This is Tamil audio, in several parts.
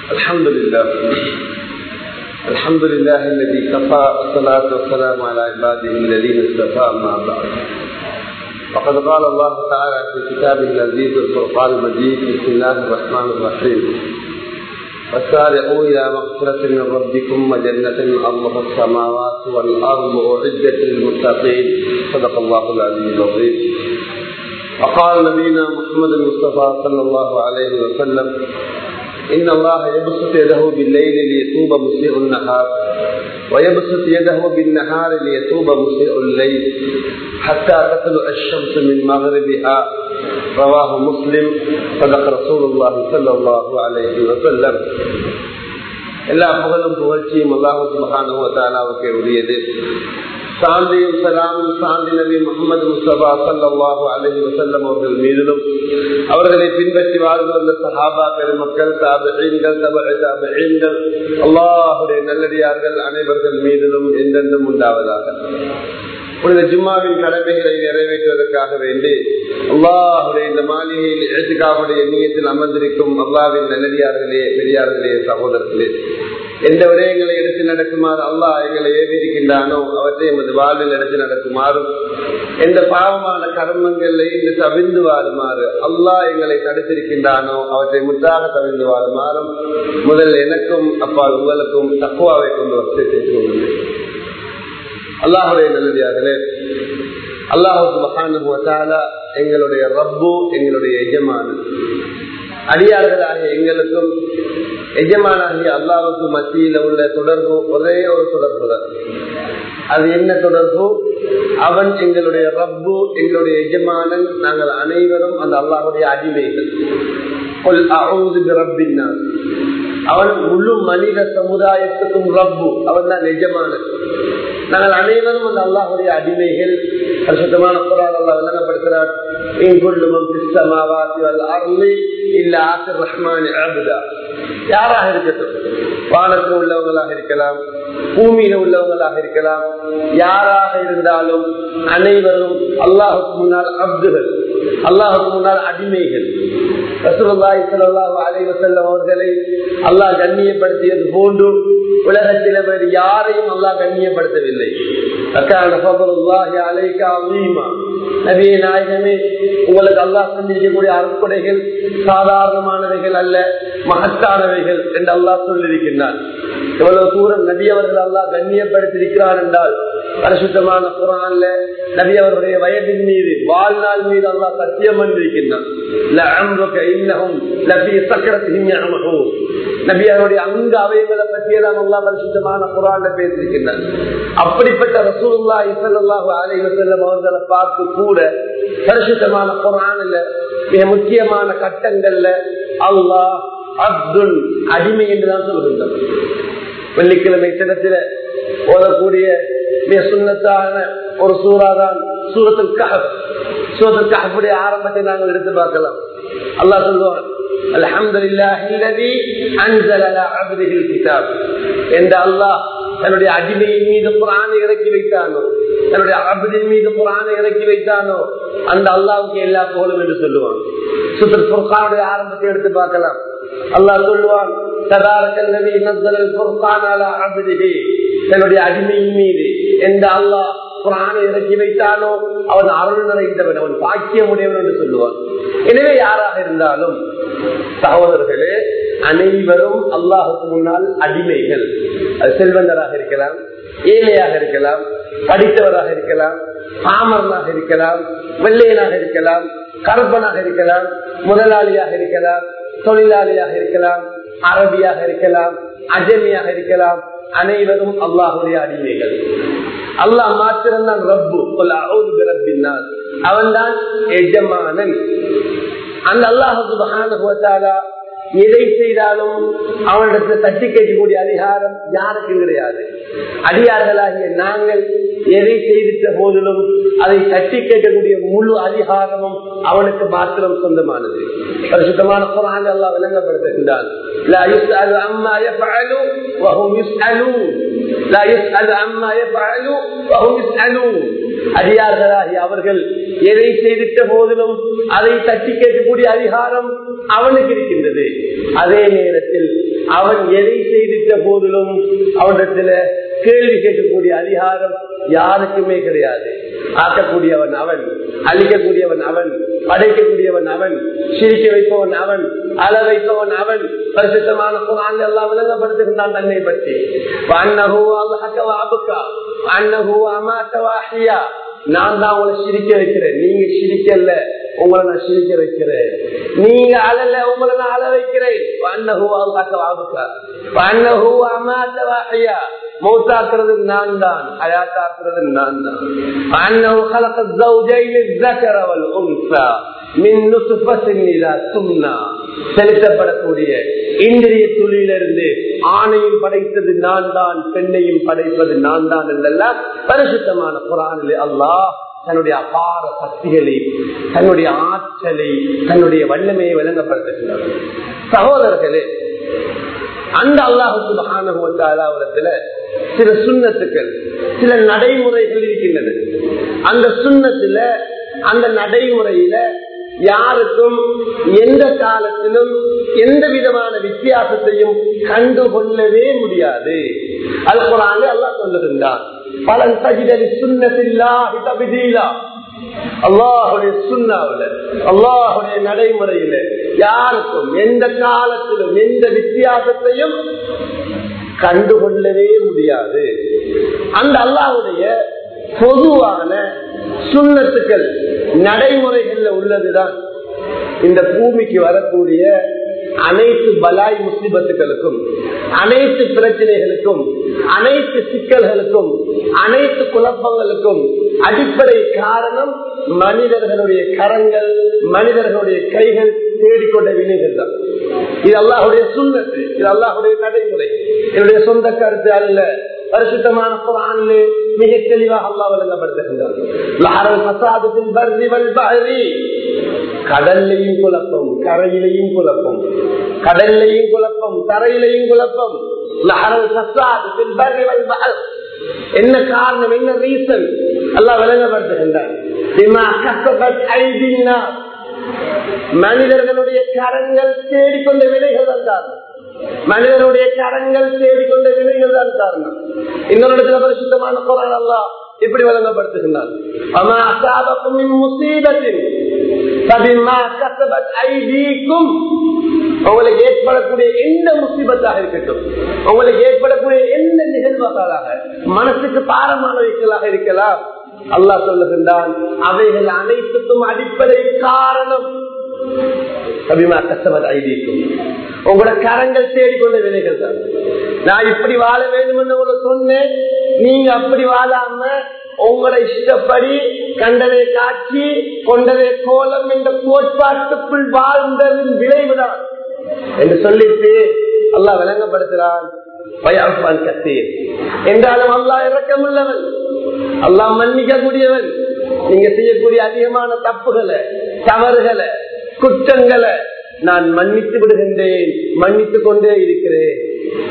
الحمد لله الحمد لله الذي كفى الصلاة والسلام على عباده الذين اصطفى أما بعد فقد قال الله تعالى في كتابه العزيز الفرقان المجيد بسم الله الرحمن الرحيم فسارعوا إلى مغفرة من ربكم وجنة أرضها السماوات والأرض أعدت للمتقين صدق الله العلي العظيم وقال نبينا محمد المصطفى صلى الله عليه وسلم إن الله يبسط يده بالليل ليتوب مسيء النهار ويبسط يده بالنهار ليتوب مسيء الليل حتى تطلع الشمس من مغربها رواه مسلم صدق رسول الله صلى الله عليه وسلم எல்லா புகழும் புகழ்ச்சியும் அல்லாஹு சுபகானுவத்தாலாவுக்கே உரியது சாந்தியும் சலாமும் சாந்தி நபி முகமது முஸ்தபா சல்லாஹு அலஹி வசல்லம் அவர்கள் மீதிலும் அவர்களை பின்பற்றி வாழ்ந்து வந்த சஹாபா பெருமக்கள் தாபீன்கள் தபக தாபீன்கள் அல்லாஹுடைய நல்லடியார்கள் அனைவர்கள் மீதிலும் என்றென்றும் உண்டாவதாக புனித ஜும்மாவின் கடமைகளை நிறைவேற்றுவதற்காக வேண்டி அல்லாஹுடைய இந்த மாளிகையில் எழுத்துக்காவுடைய நீயத்தில் அமர்ந்திருக்கும் அல்லாவின் நல்லடியார்களே பெரியார்களே சகோதரர்களே எந்த விடயங்களை எடுத்து நடக்குமாறு அல்லாஹ் எங்களை ஏவிருக்கின்றானோ அவற்றை எமது வாழ்வில் எடுத்து நடக்குமாறும் எந்த பாவமான கர்மங்களை இன்று தவிர்ந்து வாழுமாறு அல்லாஹ் எங்களை தடுத்திருக்கின்றானோ அவற்றை முற்றாக தவிர்ந்து வாழுமாறும் முதல் எனக்கும் அப்பால் உங்களுக்கும் தக்குவாவை கொண்டு வசதி செய்து கொள்கிறேன் அல்லாஹுடைய நல்லதார்களே அல்லாஹு மகானுவத்தால எங்களுடைய ரப்பு எங்களுடைய எஜமான அடியார்களாகிய எங்களுக்கும் எஜமானாகிய அல்லாவுக்கு மத்தியில உள்ள தொடர்பு ஒரே ஒரு தொடர்பு தான் அது என்ன தொடர்பு அவன் எங்களுடைய ரப்பு எங்களுடைய எஜமானன் நாங்கள் அனைவரும் அந்த அல்லாஹுடைய அடிமைகள் அவன் முழு மனித சமுதாயத்துக்கும் ரப்பு அவன் தான் எஜமானன் நாங்கள் அனைவரும் அந்த அல்லாஹுடைய அடிமைகள் பரிசுத்தமான குரான் அல்லா விளங்கப்படுத்துகிறார் யாராக இருக்கட்டும் வானத்தில் உள்ளவங்களாக இருக்கலாம் பூமியில உள்ளவங்களாக இருக்கலாம் யாராக இருந்தாலும் அனைவரும் அல்லாஹுக்கு முன்னால் அப்துகள் அல்லாஹுக்கு முன்னால் அடிமைகள் ரசூலுல்லாஹி ஸல்லல்லாஹு அலைஹி வஸல்லம் அவர்களை அல்லாஹ் கண்ணியப்படுத்தியது போன்று உலகத்தில் வேறு யாரையும் அல்லாஹ் கண்ணியப்படுத்தவில்லை நபிய நாயகமே உங்களுக்கு அல்லாஹ் சந்திக்கக்கூடிய அறுப்படைகள் சாதாரணமானவைகள் அல்ல மகத்தானவைகள் என்று அல்லாஹ் சொல்லியிருக்கின்றான் எவ்வளவு தூரம் நபி அவர்கள் அல்லாஹ் கண்ணியப்படுத்தியிருக்கிறான் என்றால் பரிசுத்தமான குரான்ல நபி அவருடைய வயதின் மீது வாழ்நாள் மீது அல்லா சத்தியம் வந்திருக்கின்றான் நபி அவருடைய அங்க அவயங்களை பற்றியெல்லாம் அல்லா பரிசுத்தமான குரான்ல பேசியிருக்கின்றான் அப்படிப்பட்ட ரசூல்லா இசல்லாஹு அலை வசல்லம் அவர்களை பார்த்து கூட பரிசுத்தமான குரான்ல மிக முக்கியமான கட்டங்கள்ல அல்லாஹ் அப்துல் அடிமை என்றுதான் சொல்கின்றோம் வெள்ளிக்கிழமை தினத்தில ஓதக்கூடிய மிக சுண்ணத்தான ஒரு சூறாதான் சூரத்தில் கஹப் சூரத்தில் கஹப்புடைய ஆரம்பத்தை நாங்கள் எடுத்து பார்க்கலாம் அல்லாஹ் சொல்லுவான் தன்னுடைய அடிமையின் மீது புறானை இறக்கி வைத்தானோ தன்னுடைய அபதின் மீது புறானை இறக்கி வைத்தானோ அந்த அல்லாவுக்கு எல்லா புகழும் என்று சொல்லுவான் சுத்தர் புர்கானுடைய ஆரம்பத்தை எடுத்து பார்க்கலாம் அல்லாஹ் சொல்லுவான் தன்னுடைய அடிமையின் மீது எந்த அல்லாஹ் குரானை இறக்கி வைத்தானோ அவன் அருள் நிறைந்தவன் அவன் பாக்கியமுடையவன் என்று சொல்லுவான் எனவே யாராக இருந்தாலும் சகோதரர்களே அனைவரும் அல்லாஹுக்கு முன்னால் அடிமைகள் அது செல்வந்தராக இருக்கலாம் ஏழையாக இருக்கலாம் படித்தவராக இருக்கலாம் பாமரனாக இருக்கலாம் வெள்ளையனாக இருக்கலாம் கருப்பனாக இருக்கலாம் முதலாளியாக இருக்கலாம் தொழிலாளியாக இருக்கலாம் அரபியாக இருக்கலாம் அஜமியாக இருக்கலாம் அனைவரும் அல்லாஹுடைய அடிமைகள் அல்லாஹ் மாத்திரம்தான் ரப்பு அவன் தான் எஜமானன் அந்த அல்லாஹு எதை செய்தாலும் அவனிடத்துல தட்டி கேட்கக்கூடிய அதிகாரம் யாருக்கும் கிடையாது அடியார்களாகிய நாங்கள் எதை செய்திட்ட போதிலும் அதை தட்டி கேட்கக்கூடிய முழு அதிகாரமும் அவனுக்கு மாத்திரம் சொந்தமானது பரிசுத்தமான குரான் எல்லாம் விளங்கப்படுத்துகின்றான் لا يسأل عما يفعل وهم يسألون لا يسأل عما يفعل وهم يسألون அடியார்களாகிய அவர்கள் எதை செய்திட்ட போதிலும் அதை தட்டி கேட்கக்கூடிய அதிகாரம் அவனுக்கு இருக்கின்றது அதே நேரத்தில் அவன் எதை செய்திட்ட போதிலும் அவனிடத்துல கேள்வி கேட்கக்கூடிய அதிகாரம் யாருக்குமே கிடையாது ஆக்கக்கூடியவன் அவன் அழிக்கக்கூடியவன் அவன் படைக்கக்கூடியவன் அவன் சிரிக்க வைப்பவன் அவன் அழ வைப்பவன் அவன் பரிசுத்தமான குரான் எல்லாம் விளங்கப்படுத்துகின்றான் தன்னை பற்றி நான் தான் உங்களை சிரிக்க வைக்கிறேன் நீங்க சிரிக்கல உங்களை நான் சிரிக்க வைக்கிறேன் நீங்க அழல உங்களை நான் அழ வைக்கிறேன் மௌத்தாக்குறது நான் தான் அயாத்தாக்குறது நான் தான் அன்னஹு خلق الزوجين الذكر والانثى من نطفة اذا تمنى செலுத்தப்படக்கூடிய இந்திரிய துளியிலிருந்து ஆணையும் படைத்தது நான் தான் பெண்ணையும் படைப்பது நான் தான் என்றெல்லாம் பரிசுத்தமான குரானிலே அல்லாஹ் தன்னுடைய அபார சக்திகளை தன்னுடைய ஆற்றலை தன்னுடைய வல்லமையை விளங்கப்படுத்துகிறார் சகோதரர்களே அந்த அல்லாஹுக்கு மகானுவத்தாலாவிடத்துல சில சுண்ணத்துக்கள் சில நடைமுறைகள் இருக்கின்றன அந்த சுண்ணத்துல அந்த நடைமுறையில யாருக்கும் எந்த காலத்திலும் எந்த விதமான வித்தியாசத்தையும் கண்டுகொள்ளவே முடியாது அது குரான் அல்லா சொல்லுகின்றான் பலன் தகிதலி சுண்ணத்தில்லாஹி தபிதீலா அல்லாஹுடைய சுண்ணாவில அல்லாஹுடைய நடைமுறையில யாருக்கும் எந்த காலத்திலும் எந்த வித்தியாசத்தையும் கண்டுகொள்ளவே முடியாது அந்த அல்லாஹுடைய பொதுவான சுண்ணத்துக்கள் நடைமுறைகள்ல உள்ளதுதான் இந்த பூமிக்கு வரக்கூடிய அனைத்து பலாய் முஸ்லிபத்துகளுக்கும் அனைத்து பிரச்சனைகளுக்கும் அனைத்து சிக்கல்களுக்கும் அனைத்து குழப்பங்களுக்கும் அடிப்படை காரணம் மனிதர்களுடைய கரங்கள் மனிதர்களுடைய கைகள் தேடிக்கொண்ட வினைகள் தான் இது அல்லாஹுடைய சுண்ணத்து இது அல்லாஹுடைய நடைமுறை என்னுடைய சொந்த கருத்து அல்ல பரிசுத்தமான குரானிலே மிக தெளிவாக அல்லா விளங்கப்படுத்துகின்றார் கடல்லையும் குழப்பம் கரையிலையும் குழப்பம் கடல்லையும் குழப்பம் கரையிலையும் குழப்பம் என்ன காரணம் என்ன ரீசன் எல்லாம் விளங்கப்படுத்துகின்றார் மனிதர்களுடைய கரங்கள் தேடிக்கொண்ட விலைகள் தான் மனிதனுடைய கரங்கள் தேடிக்கொண்ட விலைகள் தான் காரணம் இன்னொரு இடத்துல பரிசுத்தமான குரான் அல்லா இப்படி வழங்கப்படுத்துகின்றார் அமா அசாபக்கும் முசீபத்தின் உங்களுக்கு ஏற்படக்கூடிய எந்த முசிபத்தாக இருக்கட்டும் உங்களுக்கு ஏற்படக்கூடிய எந்த நிகழ்வுகளாக மனசுக்கு பாரமானவைகளாக இருக்கலாம் அல்லாஹ் சொல்லுகின்றான் அவைகள் அனைத்துக்கும் அடிப்படை காரணம் அபிமா கஷ்டப்பட ஐதீக்கும் உங்களோட கரங்கள் தேடிக்கொண்ட விலைகள் தான் நான் இப்படி வாழ வேண்டும் என்று உங்களுக்கு சொன்னேன் நீங்க அப்படி வாழாம உங்களோட இஷ்டப்படி கண்டதை காட்சி கொண்டதை கோலம் என்ற கோட்பாட்டுக்குள் வாழ்ந்ததின் விளைவுதான் என்று சொல்லிட்டு அல்லாஹ் விளங்கப்படுத்துகிறான் பயாப்பான் கத்தீர் என்றாலும் அல்லாஹ் இறக்கமுள்ளவன் அல்லாஹ் மன்னிக்க கூடியவன் நீங்க செய்யக்கூடிய அதிகமான தப்புகளை தவறுகளை குற்றங்களை நான் மன்னித்து விடுகின்றேன் மன்னித்துக் கொண்டே இருக்கிறேன்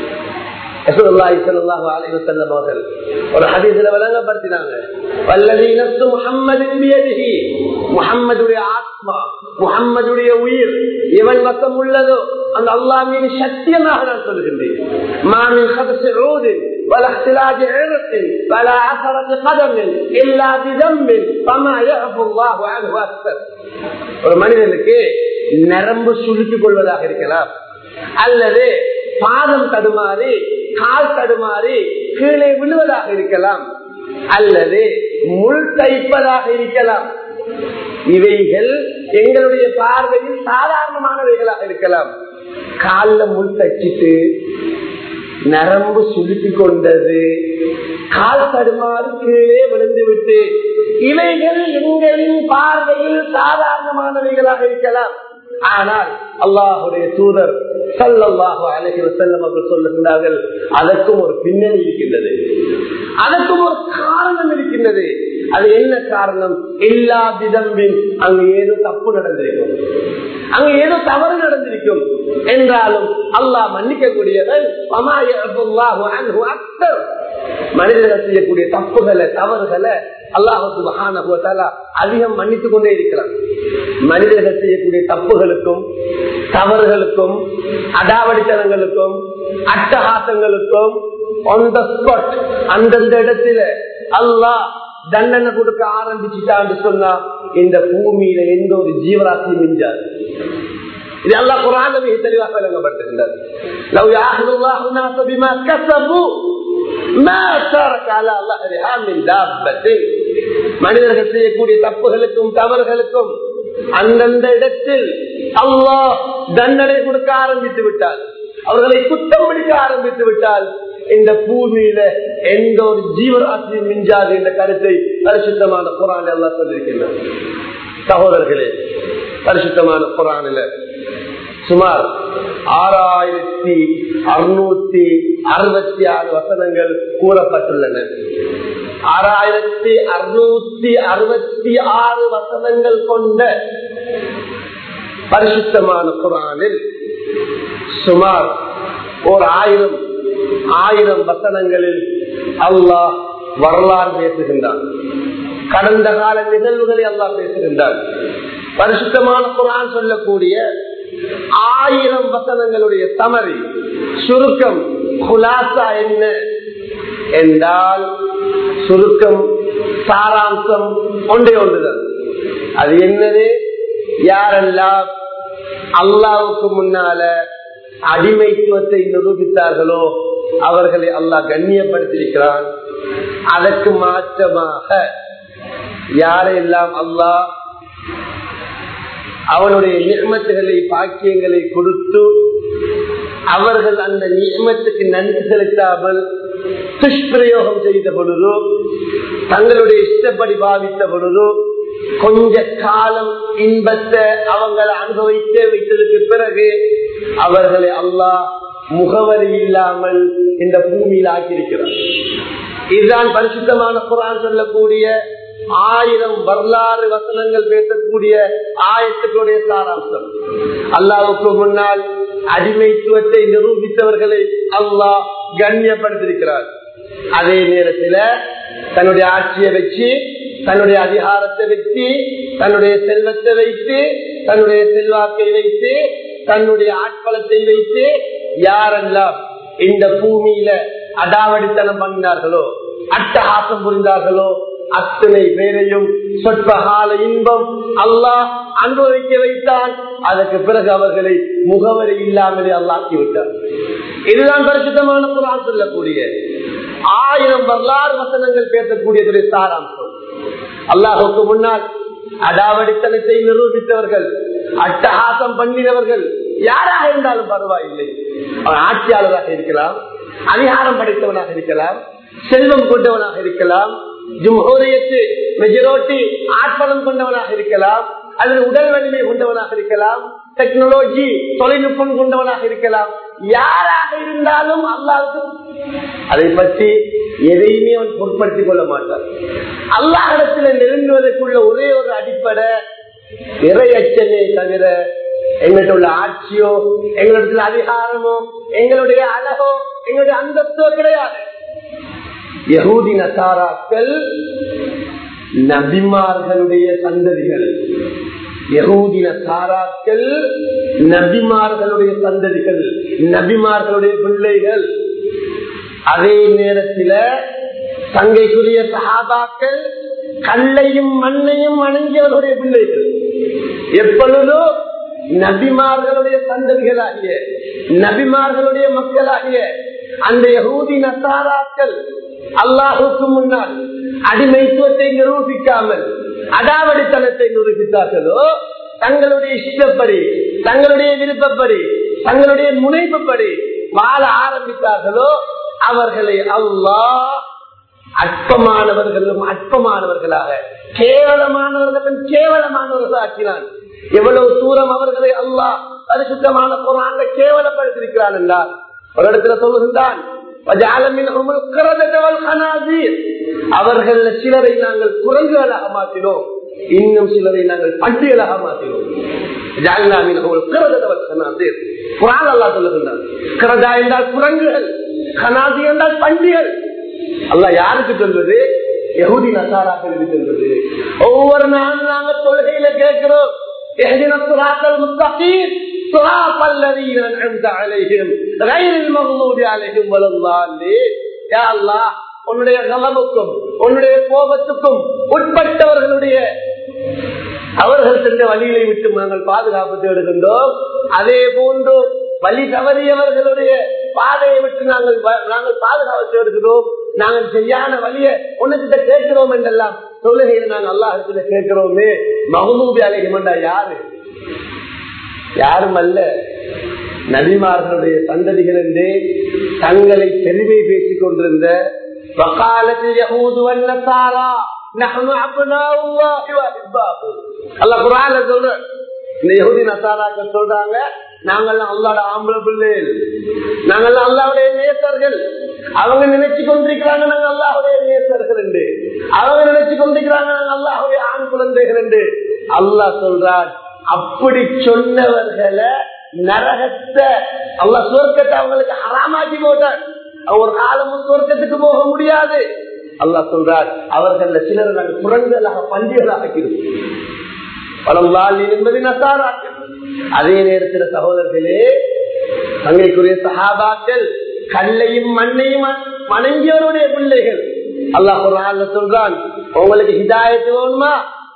அவர்கள் ஒரு ஹதீஸ்ல விளங்கப்படுத்தினாங்க வல்லதி நப்சு முஹம்மதின் பியதிஹி முஹம்மதுடைய ஆத்மா முஹம்மதுடைய உயிர் எவன் பக்கம் உள்ளதோ அந்த அல்லாஹ் மீது சத்தியமாக நான் சொல்கின்றேன் மாமின் ஹபஸ் ஊதின் ولا اختلاج عرق ولا عثرة قدم إلا بذنب فما يعفو الله عنه أكثر ஒரு மனிதனுக்கு நரம்பு சுருக்கிக் கொள்வதாக இருக்கலாம் அல்லது பாதம் தடுமாறி கால் தடுமாறி கீழே விழுவதாக இருக்கலாம் அல்லது முள் தைப்பதாக இருக்கலாம் இவைகள் எங்களுடைய பார்வையில் சாதாரணமானவைகளாக இருக்கலாம் காலில் முள் தச்சிட்டு நரம்பு சுருக்கி கொண்டது கால் தடுமாறு கீழே விழுந்து விட்டு இவைகள் எங்களின் பார்வையில் சாதாரணமானவைகளாக இருக்கலாம் ஆனால் அல்லாஹுடைய தூதர் சல்லாஹு அலஹி வசல்லம் அவர்கள் சொல்லுகின்றார்கள் அதற்கும் ஒரு பின்னணி இருக்கின்றது அதற்கும் ஒரு காரணம் இருக்கின்றது அது என்ன காரணம் எல்லா விதம்பின் அங்கு ஏதோ தப்பு நடந்திருக்கும் அங்கு ஏதோ தவறு நடந்திருக்கும் என்றாலும் அல்லாஹ் மன்னிக்க கூடியவன் மனிதர்கள் செய்யக்கூடிய தப்புகளை தவறுகளை அல்லாஹுக்கு மகான அதிகம் மன்னித்துக் கொண்டே இருக்கிறார் மனிதர்கள் செய்யக்கூடிய தப்புகளுக்கும் தவறுகளுக்கும் அடாவடித்தனங்களுக்கும் அட்டகாசங்களுக்கும் ஆன் த ஸ்பாட் அந்தந்த இடத்துல அல்லாஹ் தண்டனை கொடுக்க ஆரம்பிச்சுட்டான்னு சொன்னா இந்த பூமியில எந்த ஒரு ஜீவராசியும் மிஞ்சாது இது அல்லாஹ் குரான் மிக தெளிவாக விளங்கப்பட்டிருக்கிறது லவ் யாஹுல்லாஹு நாஸ பிமா கஸபு மா தரக அலா ظهرها من دابة மனிதர்கள் செய்யக்கூடிய தப்புகளுக்கும் தவறுகளுக்கும் அந்தந்த இடத்தில் அல்லாஹ் தண்டனை கொடுக்க ஆரம்பித்து விட்டால் அவர்களை குற்றம் பிடிக்க ஆரம்பித்து விட்டால் இந்த பூமியில எந்த ஒரு ஜீவராசியும் மிஞ்சாது என்ற கருத்தை பரிசுத்தமான குரான் எல்லாம் சொல்லியிருக்கின்றனர் சகோதரர்களே பரிசுத்தமான குரானில சுமார் ஆறாயிரத்தி அறுநூத்தி அறுபத்தி ஆறு வசனங்கள் கூறப்பட்டுள்ளன ஆறாயிரத்தி அறுநூத்தி அறுபத்தி ஆறு வசனங்கள் கொண்ட பரிசுத்தமான குரானில் சுமார் ஓர் ஆயிரம் ஆயிரம் வசனங்களில் அல்லாஹ் வரலாறு பேசுகின்றான் கடந்த கால நிகழ்வுகளை அல்லாஹ் பேசுகின்றான் பரிசுத்தமான குரான் சொல்லக்கூடிய ஆயிரம் வசனங்களுடைய தமறி சுருக்கம் குலாசா என்ன என்றால் சுருக்கம் சாராம்சம் ஒன்றே ஒன்றுதான் அது என்னது யாரெல்லாம் அல்லாவுக்கு முன்னால அடிமைத்துவத்தை நிரூபித்தார்களோ அவர்களை அல்லாஹ் கண்ணியப்படுத்தியிருக்கிறான் அதற்கு மாற்றமாக யாரெல்லாம் அல்லாஹ் அவனுடைய நியமத்துகளை பாக்கியங்களை கொடுத்து அவர்கள் அந்த நியமத்துக்கு நன்றி செலுத்தாமல் துஷ்பிரயோகம் செய்த பொழுதோ தங்களுடைய இஷ்டப்படி பாவித்த பொழுதோ கொஞ்ச காலம் இன்பத்தை அவங்களை அனுபவித்து வைத்ததுக்கு பிறகு அவர்களை அல்லாஹ் முகவரி இல்லாமல் இந்த பூமியில் ஆக்கியிருக்கிறார் இதுதான் பரிசுத்தமான குரான் சொல்லக்கூடிய ஆயிரம் வரலாறு வசனங்கள் பேசக்கூடிய ஆயத்துக்களுடைய சாராம்சம் அல்லாவுக்கு முன்னால் அடிமைத்துவத்தை நிரூபித்தவர்களை அல்லாஹ் கண்ணியப்படுத்திருக்கிறார் அதே நேரத்தில் தன்னுடைய ஆட்சியை வச்சு தன்னுடைய அதிகாரத்தை வச்சு தன்னுடைய செல்வத்தை வைத்து தன்னுடைய செல்வாக்கை வைத்து தன்னுடைய ஆட்பலத்தை வைத்து யாரெல்லாம் இந்த பூமியில அடாவடித்தனம் பண்ணினார்களோ அட்டகாசம் புரிந்தார்களோ அத்தனை பேரையும் சொற்ப கால இன்பம் அல்லாஹ் அனுபவிக்க வைத்தான் அதற்கு பிறகு அவர்களை முகவரி இல்லாமலே அல்லாக்கி விட்டார் இதுதான் பரிசுத்தமான குரான் சொல்லக்கூடிய ஆயிரம் வரலாறு வசனங்கள் பேசக்கூடியதுடைய சாராம்சம் அல்லாஹுக்கு முன்னால் அடாவடித்தனத்தை நிரூபித்தவர்கள் அட்டகாசம் பண்ணினவர்கள் யாராக இருந்தாலும் பரவாயில்லை அவன் ஆட்சியாளராக இருக்கலாம் அதிகாரம் படைத்தவனாக இருக்கலாம் செல்வம் கொண்டவனாக இருக்கலாம் ஜும்ஹூரியத்து மெஜாரிட்டி ஆட்பலம் கொண்டவனாக இருக்கலாம் அல்லது உடல் வலிமை கொண்டவனாக இருக்கலாம் டெக்னாலஜி தொழில்நுட்பம் கொண்டவனாக இருக்கலாம் யாராக இருந்தாலும் அல்லாவுக்கு அதை பற்றி எதையுமே அவன் பொருட்படுத்திக் கொள்ள மாட்டான் அல்லாஹிடத்துல நெருங்குவதற்குள்ள ஒரே ஒரு அடிப்படை இறையச்சமே தவிர எங்கள்கிட்ட உள்ள ஆட்சியோ எங்களிடத்துல அதிகாரமோ எங்களுடைய அழகோ எங்களுடைய அந்தஸ்தோ கிடையாது யகூதி நசாராக்கள் நபிமார்களுடைய சந்ததிகள் யகூதி நசாராக்கள் நபிமார்களுடைய சந்ததிகள் நபிமார்களுடைய பிள்ளைகள் அதே நேரத்தில் தங்கைக்குரிய சகாபாக்கள் கல்லையும் மண்ணையும் வணங்கியவர்களுடைய பிள்ளைகள் எப்பொழுதோ நபிமார்களுடைய சந்ததிகளாகிய நபிமார்களுடைய மக்களாகிய அந்த யகூதி நசாராக்கள் அல்லாஹுக்கு முன்னால் அடிமைத்துவத்தை நிரூபிக்காமல் அடாவடித்தனத்தை நிரூபித்தார்களோ தங்களுடைய இஷ்டப்படி தங்களுடைய விருப்பப்படி தங்களுடைய முனைப்புப்படி வாழ ஆரம்பித்தார்களோ அவர்களை அல்லாஹ் அற்பமானவர்களும் அற்பமானவர்களாக கேவலமானவர்களும் கேவலமானவர்கள் ஆக்கினான் எவ்வளவு தூரம் அவர்களை அல்லாஹ் பரிசுத்தமான குரான் கேவலப்படுத்திருக்கிறான் என்றால் ஒரு இடத்துல சொல்லுகின்றான் அவர்கள் சிலரை நாங்கள் குரங்குகளாக மாற்றினோம் இன்னும் சிலரை நாங்கள் பட்டியலாக மாற்றினோம் குரான் அல்லா சொல்லுகின்றான் கிரதா என்றால் குரங்குகள் கனாதி என்றால் பண்டிகள் அல்ல யாருக்கு சொல்வது யகுதி நசாராக்களுக்கு சொல்வது ஒவ்வொரு நாளும் நாங்க தொழுகையில கேட்கிறோம் اهدنا الصراط المستقيم صراط الذين انعمت عليهم غير المغضوب عليهم ولا الضالين يا الله உன்னுடைய நலவுக்கும் உன்னுடைய கோபத்துக்கும் உட்பட்டவர்களுடைய அவர்கள் சென்ற வழிகளை விட்டு நாங்கள் பாதுகாப்பு தேடுகின்றோம் அதே போன்று வழி தவறியவர்களுடைய பாதையை விட்டு நாங்கள் நாங்கள் பாதுகாப்பு தேடுகிறோம் நாங்கள் சரியான வழியை உன்னிட்ட கேட்கிறோம் என்றெல்லாம் தொழுகையில் நாங்கள் அல்லாஹத்துல கேட்கிறோமே மகமூபி அலைகமண்டா யாரு யாரும் அல்ல நபிமார்களுடைய சந்ததிகள் என்றே தங்களை பெருமை பேசிக் கொண்டிருந்த வக்காலத்தில் யஹூது வல்லசாரா நஹ்னு அப்னாஉல்லாஹி வ அஹிப்பாஹு அல்லாஹ் குர்ஆன்ல சொல்ற இந்த யஹூதி நசாராக்கள் சொல்றாங்க நாங்கெல்லாம் அல்லாஹ்வோட ஆம்பளை பிள்ளைகள் நாங்கெல்லாம் அல்லாஹ்வுடைய நேசர்கள் அவங்க நினைச்சு கொண்டிருக்கிறாங்க நாங்க அல்லாஹ்வுடைய நேசர்கள் என்று அவங்க நினைச்சு கொண்டிருக்கிறாங்க நாங்க அல்லாஹ்வுடைய ஆண் குழந்தைகள் என்று அல்லாஹ் சொல்றான் அப்படி சொன்னவர்களை நரகத்தை அல்லாஹ் சுவர்க்கத்தை அவங்களுக்கு ஹராமாக்கி போட்டார் ஒரு காலமும் சுவர்க்கத்துக்கு போக முடியாது அல்லாஹ் சொல்றார் அவர்கள் சிலர் நாங்கள் குரங்களாக பண்டிகளாக ஆக்கிறோம் பழம்பால் என்பது நசாராக்கள் அதே நேரத்தில் சகோதரர்களே தங்கைக்குரிய சகாபாக்கள் கல்லையும் மண்ணையும் வணங்கியவருடைய பிள்ளைகள் அல்லாஹ் குரான்ல சொல்றான் உங்களுக்கு ஹிதாயத்து வேணுமா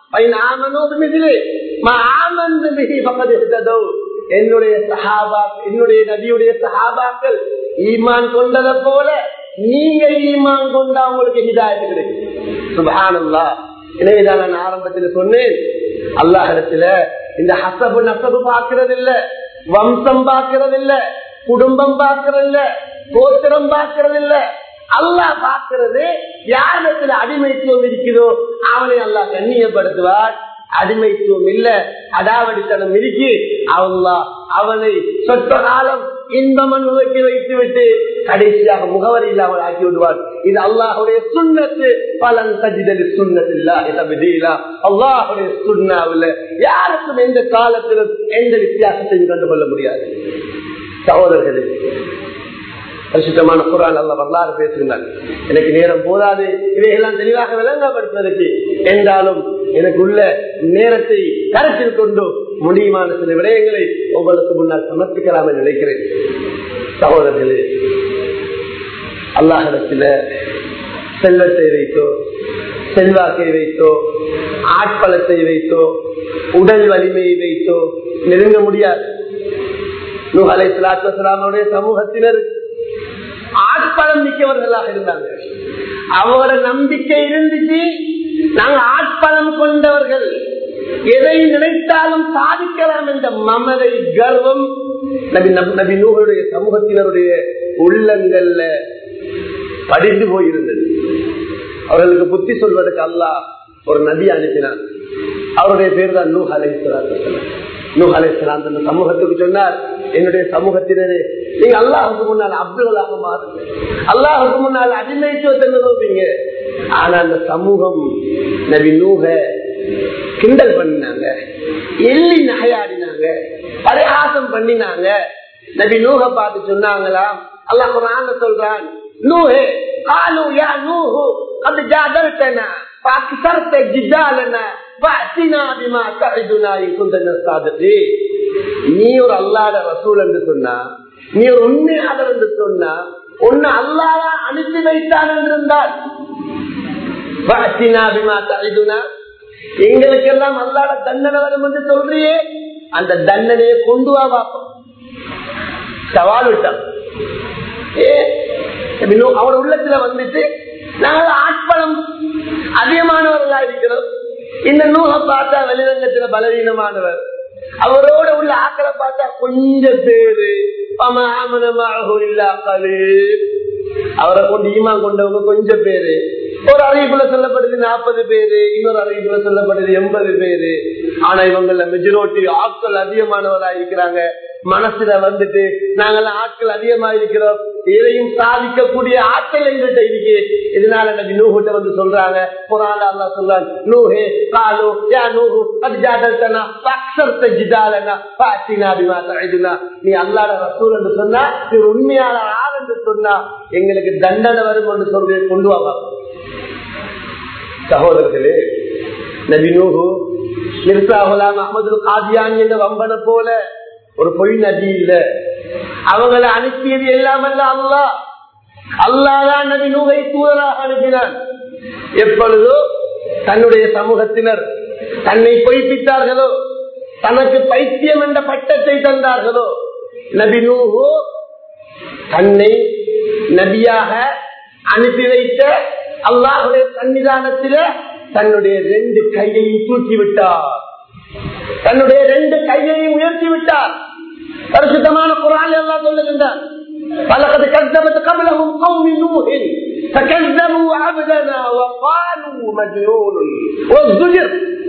என்னுடைய சஹாபா என்னுடைய நபியுடைய சஹாபாக்கள் ஈமான் கொண்டதை போல நீங்க ஈமான் கொண்டா உங்களுக்கு ஹிதாயத்து கிடைக்கும் சுபஹானல்லா எனவேதான் நான் ஆரம்பத்தில் சொன்னேன் அல்லாஹிடத்துல இந்த ஹசபு நசபு பார்க்கறது இல்ல வம்சம் பார்க்கறது இல்ல குடும்பம் பார்க்கறது இல்ல கோத்திரம் பார்க்கறது இல்ல அல்லாஹ் பார்க்கிறது யாரிடத்துல அடிமைத்துவம் இருக்கிறதோ அவனை அல்லாஹ் கண்ணியப்படுத்துவார் அடிமைத்துவம் இல்ல அடாவடித்தனம் இருக்கி அல்லா அவனை சொற்ற காலம் இன்பம் அனுபவிக்க வைத்து விட்டு கடைசியாக முகவரி இல்லாமல் ஆக்கி விடுவார் இது அல்லாஹுடைய சுண்ணத்து பலன் சஜிதலி சுண்ணத்தில்லா இதா அல்லாஹுடைய சுண்ணாவில் யாருக்கும் எந்த காலத்திலும் எந்த வித்தியாசத்தையும் கண்டுகொள்ள முடியாது சகோதரர்களே பரிசுத்தமான குரான் அல்ல வரலாறு பேசுகிறார் எனக்கு நேரம் போதாது இவையெல்லாம் தெளிவாக விளங்கப்படுத்துவதற்கு என்றாலும் எனக்கு உள்ள நேரத்தை கருத்தில் கொண்டு முடியுமான சில விடயங்களை உங்களுக்கு முன்னால் சமர்ப்பிக்கலாம் என்று நினைக்கிறேன் சகோதரர்களே அல்லாஹிடத்தில் செல்வத்தை வைத்தோ செல்வாக்கை வைத்தோ ஆட்பலத்தை வைத்தோ உடல் வலிமையை வைத்தோ நெருங்க முடியாது நூஹலை சலாத்துவலாமுடைய சமூகத்தினர் ஆட்பலம் மிக்கவர்களாக இருந்தாங்க அவரோட நம்பிக்கை இருந்துச்சு நாங்க ஆட்பலம் கொண்டவர்கள் எதை நினைத்தாலும் சாதிக்கலாம் என்ற மமதை கர்வம் நபி நபி நூகளுடைய சமூகத்தினருடைய உள்ளங்கள்ல படிந்து போயிருந்தது அவர்களுக்கு புத்தி சொல்வதற்கு அல்லா ஒரு நபி அனுப்பினார் அவருடைய பேர் தான் நூ அலை நூ அலை அந்த சமூகத்துக்கு சொன்னார் என்னுடைய சமூகத்தினரே நீங்க அல்லாஹுக்கு முன்னால் அப்துல்லாக மாறுங்க அல்லாஹுக்கு முன்னால் அடிமைத்துவத்தை நிறுவீங்க ஆனா அந்த சமூகம் நபி நூக கிண்டல் பண்ணினாங்க எள்ளி நகையாடினாங்க பரிகாசம் பண்ணினாங்க நபி நூக பார்த்து சொன்னாங்களாம் அல்லாஹ் குரான் சொல்றான் நூஹே قالوا يا نوح قد جادلتنا فاكثرت جدالنا فاتنا بما تعدنا ان كنت من الصادقين நீ ஒரு அல்லாத ரசூல் என்று சொன்னா நீ ஒரு உண்மையாளர் என்று சொன்னா உன்னை அல்லாதா அனுப்பி வைத்தான் என்றிருந்தால் எங்களுக்கெல்லாம் அல்லாத தண்டனை வரும் என்று சொல்றியே அந்த தண்டனையை கொண்டு வா பார்ப்போம் சவால் விட்டான் அவரோட உள்ளத்துல வந்துட்டு நாங்கள் ஆட்பலம் அதிகமானவர்களா இருக்கிறோம் இந்த நூலை பார்த்தா வெளிரங்கத்துல பலவீனமானவர் அவரோட உள்ள ஆக்களை பார்த்தா கொஞ்சம் பேரு அவரை கொண்டு ஈமா கொண்டவங்க கொஞ்சம் பேரு ஒரு அறிவிப்புல சொல்லப்படுது நாற்பது பேரு இன்னொரு அறிவிப்புல சொல்லப்படுது எண்பது பேரு ஆனா இவங்கள மெஜாரிட்டி ஆட்கள் அதிகமானவரா இருக்கிறாங்க மனசுல வந்துட்டு நாங்கெல்லாம் ஆட்கள் அதிகமா இருக்கிறோம் இதையும் சாதிக்கக்கூடிய ஆட்கள் எங்கள்கிட்ட இருக்கு இதனால நபி நூகிட்ட வந்து சொல்றாங்க புறால அல்லா சொல்றாங்க நூஹே காலு யா நூஹு அது ஜாதல்தனா பக்ஷர்த்த ஜிதாலனா பாத்தினா பிமா தழைதுனா நீ அல்லாட ரசூல் என்று சொன்னா நீ உண்மையான ஆள் என்று சொன்னா எங்களுக்கு தண்டனை வரும் என்று சொல்லி கொண்டு வாங்க சகோதரர்களே நபினூஹு மிர்சா குலாம் அஹமது காதியான் என்ற வம்பனை போல ஒரு பொய் நபி இல்ல அவங்களை அனுப்பியது எல்லாம் அல்ல அல்லா அல்லாதான் நபி நூகை தூதராக அனுப்பினான் எப்பொழுதோ தன்னுடைய சமூகத்தினர் தன்னை பொய்ப்பித்தார்களோ தனக்கு பைத்தியம் என்ற பட்டத்தை தந்தார்களோ நபி நூஹு தன்னை நபியாக அனுப்பி வைத்த அல்லாஹுடைய சன்னிதானத்தில தன்னுடைய ரெண்டு கையையும் தூக்கி விட்டார் தன்னுடைய ரெண்டு கையையும் உயர்த்தி விட்டார் பரிசுத்தமான குரான் எல்லாம் சொல்லுகின்றார் பலகது கத்தபத்து கமலகும் கௌமி நூஹின் فكذبوا عبدنا وقالوا مجنون وازدجر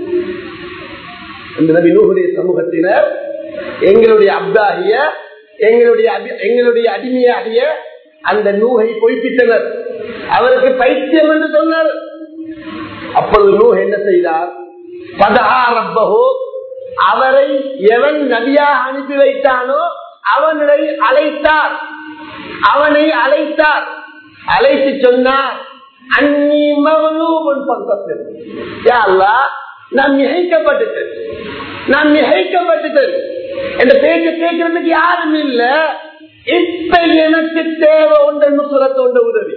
இந்த நபி நூகுடைய சமூகத்தினர் எங்களுடைய அப்தாகிய எங்களுடைய எங்களுடைய அடிமையாகிய அந்த நூகை பொய்ப்பித்தனர் அவருக்கு பைத்தியம் என்று சொன்னார் அப்பொழுது நூ என்ன செய்தார் பதஹோ அவரை எவன் நபியாக அனுப்பி வைத்தானோ அவனை அழைத்தார் அவனை அழைத்தார் அழைத்து சொன்னார் அன்னி மவலூபன் பக்கத்தில் நான் மிகைக்கப்பட்டுட்டேன் நான் மிகைக்கப்பட்டுட்டேன் என்ற பேச்சு கேட்கறதுக்கு யாரும் இல்ல இப்ப எனக்கு தேவை ஒன்று சுரத்தோண்ட உதவி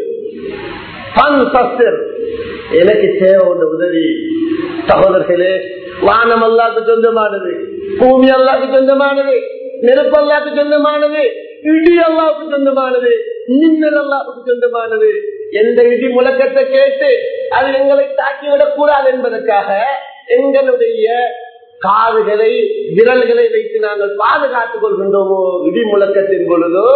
எனக்கு தேவை ஒன்று உதவி சகோதரர்களே வானம் அல்லாக்கு சொந்தமானது பூமி அல்லாக்கு சொந்தமானது நெருப்பு அல்லாக்கு சொந்தமானது இடி அல்லாவுக்கு சொந்தமானது மின்னல் அல்லாவுக்கு சொந்தமானது எந்த இடி முழக்கத்தை கேட்டு அது எங்களை தாக்கிவிடக் கூடாது என்பதற்காக எங்களுடைய காதுகளை விரல்களை வைத்து நாங்கள் பாதுகாத்துக் கொள்கின்றோமோ இடி முழக்கத்தின் பொழுதோ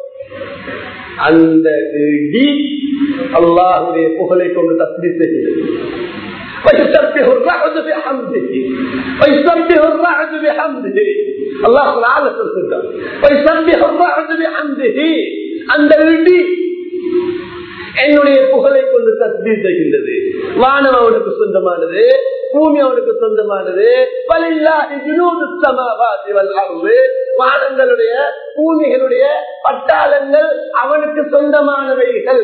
அந்த இடி அல்லாஹுடைய புகழை கொண்டு தஸ்மி செய்கிறது ويسبح الرعد بحمده ويسبح الرعد بحمده الله تعالى சொல்கிறார் ويسبح الرعد بحمده அந்த இடி என்னுடைய புகழை கொண்டு தஸ்மீ செய்கின்றது வானம் அவனுக்கு சொந்தமானது பூமி அவனுக்கு சொந்தமானது வானங்களுடைய பூமிகளுடைய பட்டாளங்கள் அவனுக்கு சொந்தமானவைகள்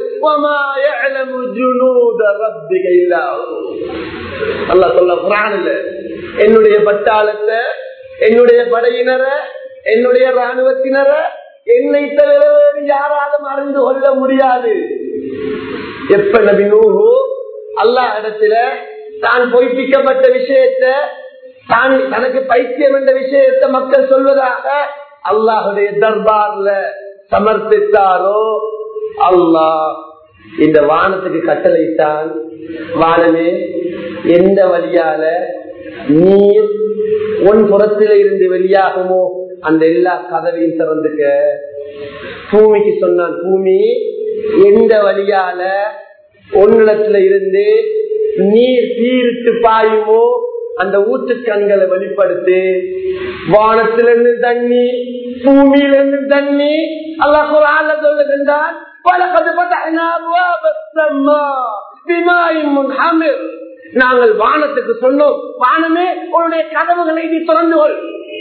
அல்லா சொல்ல புராணில என்னுடைய பட்டாளத்தை என்னுடைய படையினரை என்னுடைய ராணுவத்தினரை என்னை தவிர யாராலும் அறிந்து கொள்ள முடியாது எப்ப நபி நூஹு அல்லாஹ் இடத்துல தான் பொய்ப்பிக்கப்பட்ட விஷயத்த தான் தனக்கு பைத்தியம் என்ற விஷயத்த மக்கள் சொல்வதாக அல்லாஹுடைய தர்பார்ல சமர்ப்பித்தாரோ அல்லாஹ் இந்த வானத்துக்கு கட்டளைத்தான் வானமே எந்த வழியால நீர் உன் புறத்தில இருந்து வெளியாகுமோ அந்த எல்லா கதவையும் திறந்துக்க பூமிக்கு சொன்னான் பூமி எந்த வழியால ஒன்னிடத்துல இருந்து நீர் தீர்த்து பாயுமோ அந்த ஊற்று கண்களை வெளிப்படுத்து வானத்திலிருந்து தண்ணி பூமியிலிருந்து தண்ணி அல்லாஹ் குரான்ல சொல்லுகின்றான் பலகது பதஹ்னா அப்வாப ஸம்மா பிமாஇன் முன்ஹமிர் நாங்கள் வானத்துக்கு சொன்னோம் வானமே உன்னுடைய கதவுகளை நீ திறந்து கொள்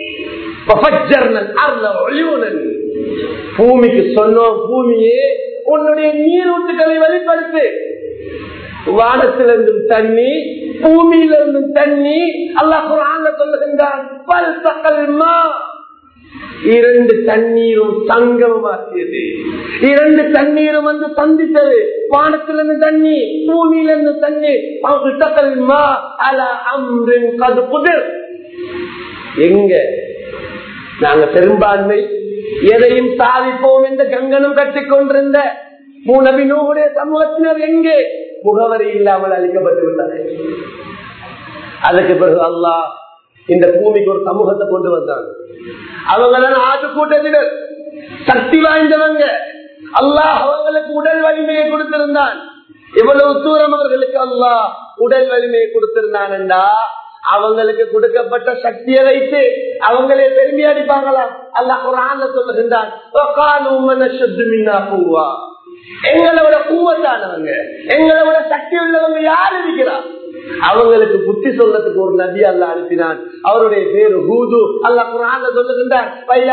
பூமிக்கு சொன்னோம் பூமியே உன்னுடைய நீரூற்றுகளை வெளிப்படுத்து வானத்திலிருந்தும் தண்ணி பூமியிலிருந்தும் தண்ணி அல்லாஹ் குரான்ல சொல்லுகின்றான் பல் சக்கல்மா இரண்டு தண்ணீரும் சங்கமமாக்கியது இரண்டு தண்ணீரும் வந்து சந்தித்தது வானத்திலிருந்து தண்ணி பூமியிலிருந்து தண்ணி சக்கல்மா அல அம்ரின் கது புதிர் எங்க நாங்க பெரும்பான்மை எதையும் சாதிப்போம் என்று கங்கணம் கட்டிக் கொண்டிருந்த நபினுடைய சமூகத்தினர் எங்கே முகவரி இல்லாமல் அளிக்கப்பட்டு விட்டார்கள் அதுக்கு பிறகு அல்லாஹ் இந்த பூமிக்கு ஒரு சமூகத்தை கொண்டு வந்தாங்க அவங்கதான் ஆட்டு கூட்டத்தினர் சக்தி வாய்ந்தவங்க அல்லாஹ் அவங்களுக்கு உடல் வலிமையை கொடுத்திருந்தான் இவ்வளவு தூரம் அவர்களுக்கு அல்லாஹ் உடல் வலிமையை கொடுத்திருந்தான்டா அவங்களுக்கு கொடுக்கப்பட்ட சக்தியை வைத்து அவங்களே பெருமை அடிப்பாங்களாம் அல்லாஹ் குரான்ல சொல்லுகின்றான் எங்களை விட கூவத்தானவங்க எங்களை விட சக்தி உள்ளவங்க யார் இருக்கிறா அவங்களுக்கு புத்தி சொல்லத்துக்கு ஒரு நபி அல்ல அனுப்பினான் அவருடைய பேரு ஹூது அல்ல குரான் சொல்லுகின்றார்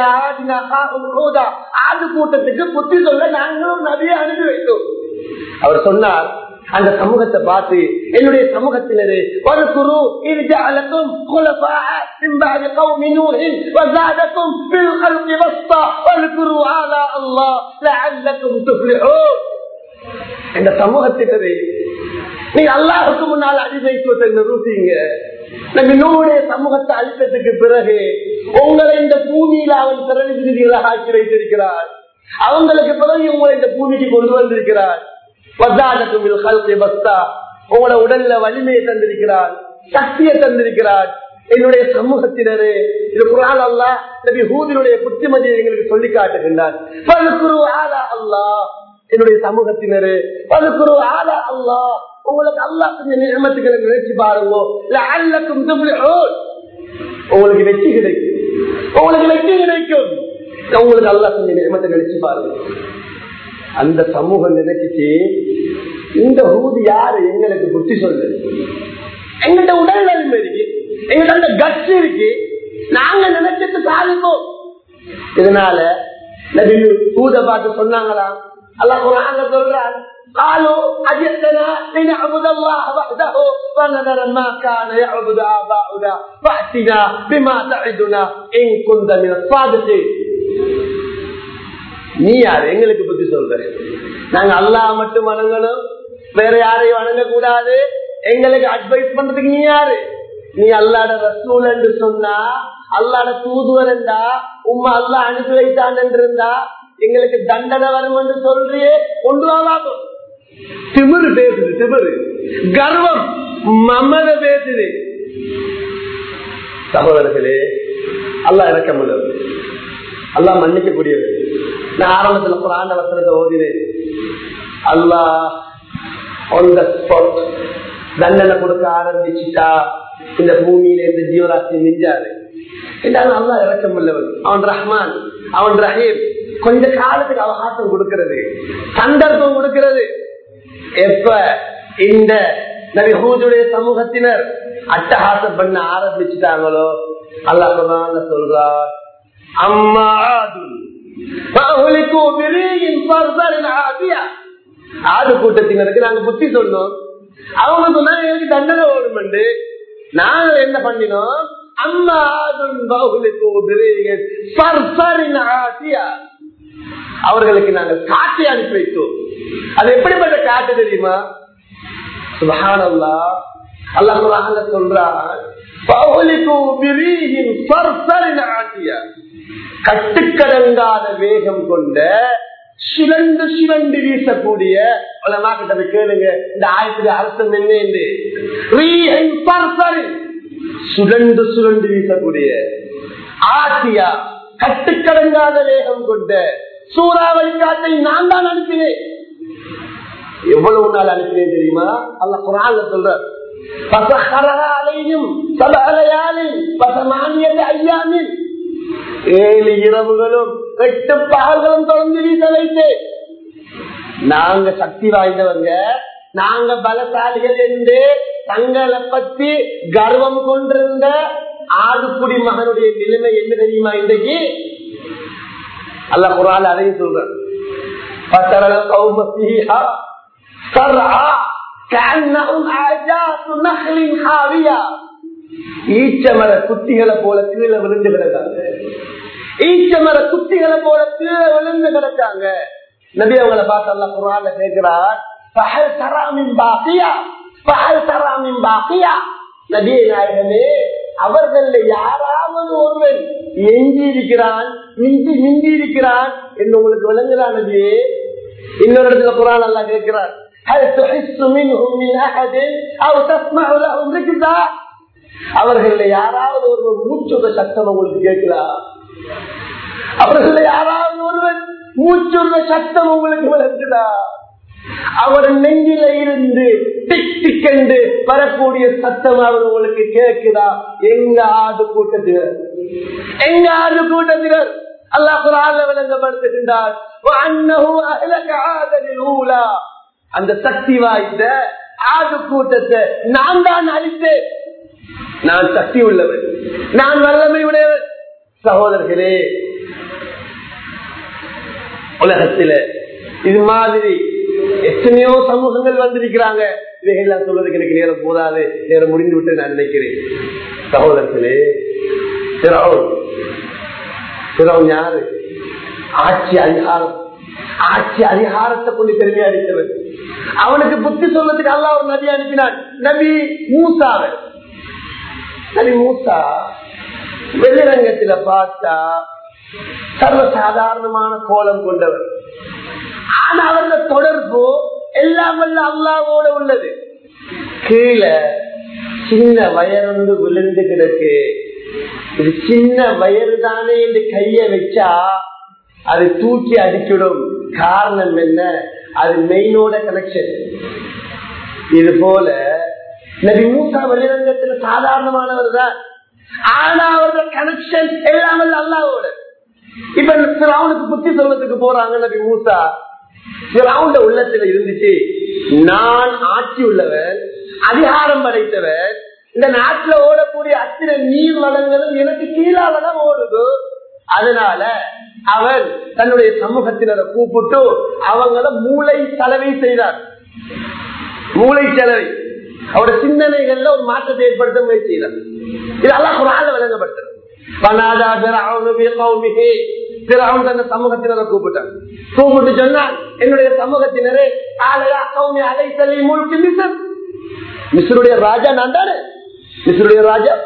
ஆது கூட்டத்துக்கு புத்தி சொல்ல நாங்களும் நபியை அனுப்பி வைத்தோம் அவர் சொன்னார் அந்த சமூகத்தை பார்த்து என்னுடைய சமூகத்தினரு ஒரு குரு இது ஜஅலக்கும் خلفاء من بعد قوم نوح وزادكم في الخلق بسطة واذكروا آلاء الله لعلكم تفلحون இந்த சமூகத்தினரு நீங்க அல்லாஹுக்கு முன்னால் அடிமைத்துவத்தை நிரூபிங்க நம்மளுடைய சமூகத்தை அழித்ததுக்கு பிறகு உங்களை இந்த பூமியில அவன் பிரதிநிதிகளாக ஆக்கி வைத்திருக்கிறார் அவங்களுக்கு பிறகு உங்களை இந்த பூமிக்கு கொண்டு வந்திருக்கிறார் உங்களோட உடல்ல வலிமையை தந்திருக்கிறார் சக்தியை தந்திருக்கிறார் என்னுடைய சமூகத்தினரு இது குரான் அல்லா நபி ஹூதினுடைய புத்திமதியை எங்களுக்கு சொல்லி காட்டுகின்றார் அல்லா என்னுடைய சமூகத்தினரு பதுக்குரு ஆலா அல்லா உங்களுக்கு அல்லா கொஞ்சம் நியமத்துக்களை நினைச்சு பாருங்க அல்லக்கும் உங்களுக்கு வெற்றி கிடைக்கும் உங்களுக்கு வெற்றி கிடைக்கும் உங்களுக்கு அல்லா கொஞ்சம் நியமத்தை நினைச்சு பாருங்க அந்த சமூகம் நினைச்சிச்சு இந்த ஊதி யாரு எங்களுக்கு புத்தி சொல்லு எங்கிட்ட உடல் நன்மை இருக்கு எங்கிட்ட அந்த கட்சி இருக்கு நாங்க நினைச்சிட்டு சாதிப்போம் இதனால நபி ஊத பார்த்து சொன்னாங்களா அல்ல குரான் சொல்றார் قالوا أجئتنا لنعبد الله وحده ونذر ما كان يعبد آباؤنا فأتنا بما تعدنا إن كنت من الصادقين நீ யாரு எங்களுக்கு பத்தி சொல்ற நாங்க அல்லாஹ் மட்டும் வணங்கணும் வேற யாரையும் வணங்க கூடாது எங்களுக்கு அட்வைஸ் பண்றதுக்கு நீ யாரு நீ அல்லாட ரசூல் என்று சொன்னா அல்லாட தூதுவர் என்றா உம்மா அல்லா அனுப்பி வைத்தான் என்று இருந்தா எங்களுக்கு தண்டனை வரும் என்று சொல்றியே கொண்டு வாவாகும் திமிரு பேசுது திமிரு கர்வம் மமத பேசுது சகோதரர்களே அல்லா இறக்கம் உள்ளது அல்லா மன்னிக்க கூடியது நான் ஆரம்பத்துல புராண வசனத்தை ஓதினேன் அல்லா on the spot தண்டனை கொடுக்க ஆரம்பிச்சுட்டா இந்த பூமியில இருந்து ஜீவராசி மிஞ்சாரு என்றாலும் அல்லா இறக்கம் உள்ளவன் அவன் ரஹ்மான் அவன் ரஹீம் கொஞ்ச காலத்துக்கு அவகாசம் கொடுக்கிறது சந்தர்ப்பம் கொடுக்கிறது எப்ப இந்த நபிஹூதுடைய சமூகத்தினர் அட்டகாசம் பண்ண ஆரம்பிச்சுட்டாங்களோ அல்லா குரான் சொல்றார் அம்மா ஆடு கூட்டத்தினருக்கு நாங்க புத்தி சொன்னோம் அவங்க சொன்னாங்க எனக்கு தண்டனை ஓடும் நாங்க என்ன பண்ணினோம் அம்மா அவர்களுக்கு நாங்கள் காட்டி அனுப்பி வைத்தோம் அது எப்படிப்பட்ட காட்டு தெரியுமா சுபஹானல்லா அல்லாஹ் குரான்ல சொல்றான் கட்டுக்கடங்காத வேகம் கொண்ட சிலண்டு சிலண்டு வீசக்கூடிய கிட்ட போய் கேளுங்க இந்த ஆயத்துக்கு அர்த்தம் என்ன என்று சுழண்டு சுழண்டு வீசக்கூடிய ஆசியா கட்டுக்கடங்காத வேகம் கொண்ட சூறாவளி காற்றை நான் தான் அனுப்பினேன் எவ்வளவு நாள் அனுப்பினேன் தெரியுமா அல்ல குரான்ல சொல்ற ஏழு இரவுகளும் எட்டு பகல்களும் தொடர்ந்து வீச வைத்தேன் நாங்க சக்தி வாய்ந்தவங்க நாங்க பலசாலிகள் என்று தங்களை பத்தி கர்வம் கொண்டிருந்த ஆடுக்குடி மகனுடைய நிலைமை என்ன தெரியுமா இன்றைக்கு அல்ல குரால் அதையும் சொல்றேன் ஈச்சமர குத்திகளை போல கீழே விழுந்து கிடக்காங்க ஈச்சமர குத்திகளை போல கீழே விழுந்து கிடக்காங்க நபி அவங்களை பார்த்து அல்ல குரான்ல கேட்கிறார் பகல் தராமின் பாக்கியா பகல் தராமின் பாக்கியா நபிய நாயகமே அவர்கள் யாராவது ஒருவன் எஞ்சி இருக்கிறான் மிஞ்சி மிஞ்சி இருக்கிறான் என்று உங்களுக்கு விளங்குகிறான் நபியே இன்னொரு இடத்துல குரான் அல்லா கேட்கிறார் அவர்கள் யாராவது ஒருவர் மூச்சுட சத்தம் உங்களுக்கு கேட்கிறா அவர்கள் யாராவது ஒருவர் மூச்சுள்ள சத்தம் உங்களுக்கு விளங்குதா அவர் நெஞ்சில இருந்து டிக் டிக்கென்று வரக்கூடிய சத்தம் அவர் உங்களுக்கு கேட்குதா எங்க ஆடு கூட்டத்தினர் எங்க ஆடு கூட்டத்தினர் அல்லாஹ் குரான்ல விளங்கப்படுத்துகின்றார் அந்த சக்தி வாய்ந்த ஆடு கூட்டத்தை நான் தான் அழித்தேன் நான் சக்தி உள்ளவன் நான் வல்லமை உடையவன் சகோதரர்களே உலகத்தில இது மாதிரி எத்தனையோ சமூகங்கள் வந்திருக்கிறாங்க இதையெல்லாம் சொல்றதுக்கு எனக்கு நேரம் போதாது நேரம் முடிந்து விட்டு நான் நினைக்கிறேன் சகோதரர்களே சிறவன் சிறவன் யாரு ஆட்சி அதிகாரம் ஆட்சி அதிகாரத்தை கொண்டு பெருமை அடித்தவன் அவனுக்கு புத்தி சொல்றதுக்கு அல்லா ஒரு நபி அனுப்பினான் நபி மூசாவன் நபி மூசா வெளிரங்கத்துல பார்த்தா சர்வசாதாரணமான கோலம் கொண்டவர் ஆனா அவருடைய தொடர்பு எல்லாம் வல்ல அல்லாவோட உள்ளது கீழே சின்ன வயரொன்று விழுந்து கிடக்கு இது சின்ன வயறு தானே என்று கைய வச்சா அது தூக்கி அடிக்கிடும் காரணம் என்ன அது மெயினோட கனெக்ஷன் இது போல நபி மூசா வெளிரங்கத்துல சாதாரணமானவர் தான் ஆனா அவரோட கனெக்ஷன் எல்லாம் வல்ல அல்லாவோட இப்ப அவனுக்கு புத்தி சொல்வதற்கு போறாங்க நபி மூசா சிறாவுண்ட உள்ளத்துல இருந்துச்சு நான் ஆட்சி உள்ளவன் அதிகாரம் படைத்தவன் இந்த நாட்டுல ஓடக்கூடிய அத்தனை நீர் வளங்களும் எனக்கு கீழாலதான் ஓடுது அதனால அவன் தன்னுடைய சமூகத்தினரை கூப்பிட்டு அவங்கள மூளை செலவை செய்தார் மூளை செலவை அவருடைய சிந்தனைகள்ல ஒரு மாற்றத்தை ஏற்படுத்த முயற்சி செய்தார் இதெல்லாம் குரான வழங்கப்பட்டது பனாதா பிறவுன் தந்த சமூகத்தினரை கூப்பிட்டான் கூப்பிட்டு சொன்னான் என்னுடைய சமூகத்தினரே ஆலையா கௌமி அலை தலை முழுக்க மிசர் மிஸ்ருடைய ராஜா நான் தானே மிஸ்ருடைய ராஜா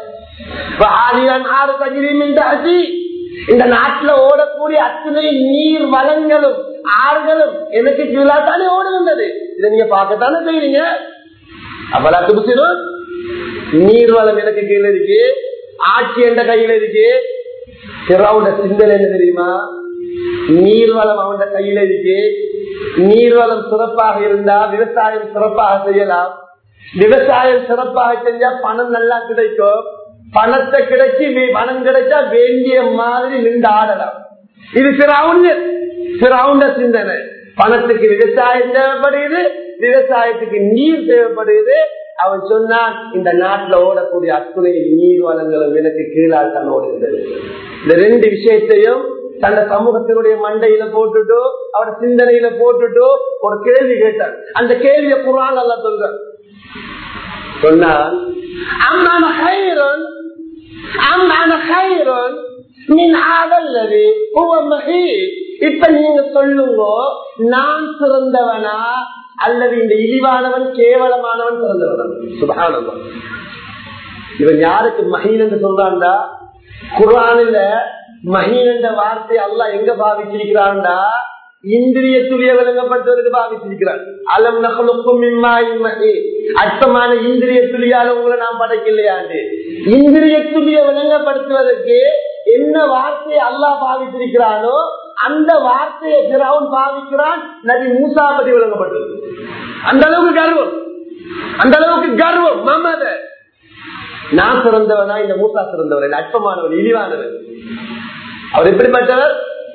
இந்த நாட்டுல ஓடக்கூடிய அத்தனை நீர் வளங்களும் ஆறுகளும் எனக்கு கீழா தானே ஓடுகின்றது இதை நீங்க பார்க்கத்தானே செய்வீங்க அப்பலா துடிச்சிடும் நீர் வளம் எனக்கு கீழே இருக்கு ஆட்சி என்ற கையில இருக்கு சிறாவுட சிந்தனை என்ன தெரியுமா நீர்வளம் அவன் கையில இருக்கு நீர்வளம் சிறப்பாக இருந்தா விவசாயம் சிறப்பாக செய்யலாம் விவசாயம் சிறப்பாக செஞ்சா பணம் நல்லா கிடைக்கும் பணத்தை கிடைச்சி பணம் கிடைச்சா வேண்டிய மாதிரி நின்று ஆடலாம் இது சிறாவுண்ட சிறாவுண்ட சிந்தனை பணத்துக்கு விவசாயம் தேவைப்படுகிறது விவசாயத்துக்கு நீர் தேவைப்படுகிறது அவன் சொன்னான் இந்த நாட்டுல ஓடக்கூடிய அத்துணை நீர் வளங்களும் எனக்கு கீழால் தான் ஓடுகிறது இந்த ரெண்டு விஷயத்தையும் தன்னை சமூகத்தினுடைய மண்டையில போட்டுட்டு அவட சிந்தனையில போட்டுட்டு ஒரு கேள்வி கேட்டான் அந்த கேள்வியை குரான் அல்ல சொல்ற சொன்னான் அம்மான ஹைரன் அம்மான ஹைரன் மின் ஆதல்லது இப்ப நீங்க சொல்லுங்க நான் சிறந்தவனா அல்லது இந்த இழிவானவன் கேவலமானவன் சிறந்தவன் சுபானவன் இவன் யாருக்கு மஹீன் என்று சொல்றான்டா குரானில மஹீன் என்ற வார்த்தை அல்லா எங்க பாவிச்சிருக்கிறான்டா இந்திரிய துளிய விளங்கப்பட்டவருக்கு பாவிச்சிருக்கிறான் அலம் நகலுக்கும் அர்த்தமான இந்திரிய துளியால உங்களை நாம் படைக்கலையாண்டு இந்திரிய துளிய விளங்கப்படுத்துவதற்கு என்ன வார்த்தையை அல்லா பாவிச்சிருக்கிறானோ அந்த வார்த்தையை பிறவன் பாவிக்கிறான் நபி மூசா பற்றி விளங்கப்பட்டது அந்த அளவுக்கு கர்வம் அந்த அளவுக்கு கர்வம் மமத நான் சிறந்தவனா இந்த மூசா சிறந்தவர் அற்பமானவர் இழிவானவர் அவர் எப்படிப்பட்டவர்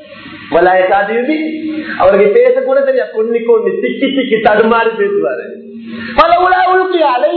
அவருக்கு பேசக்கூட தெரியா பொண்ணி கொண்டு திக்கி திக்கி தடுமாறி பேசுவாரு பல உலா உழுக்கு அலை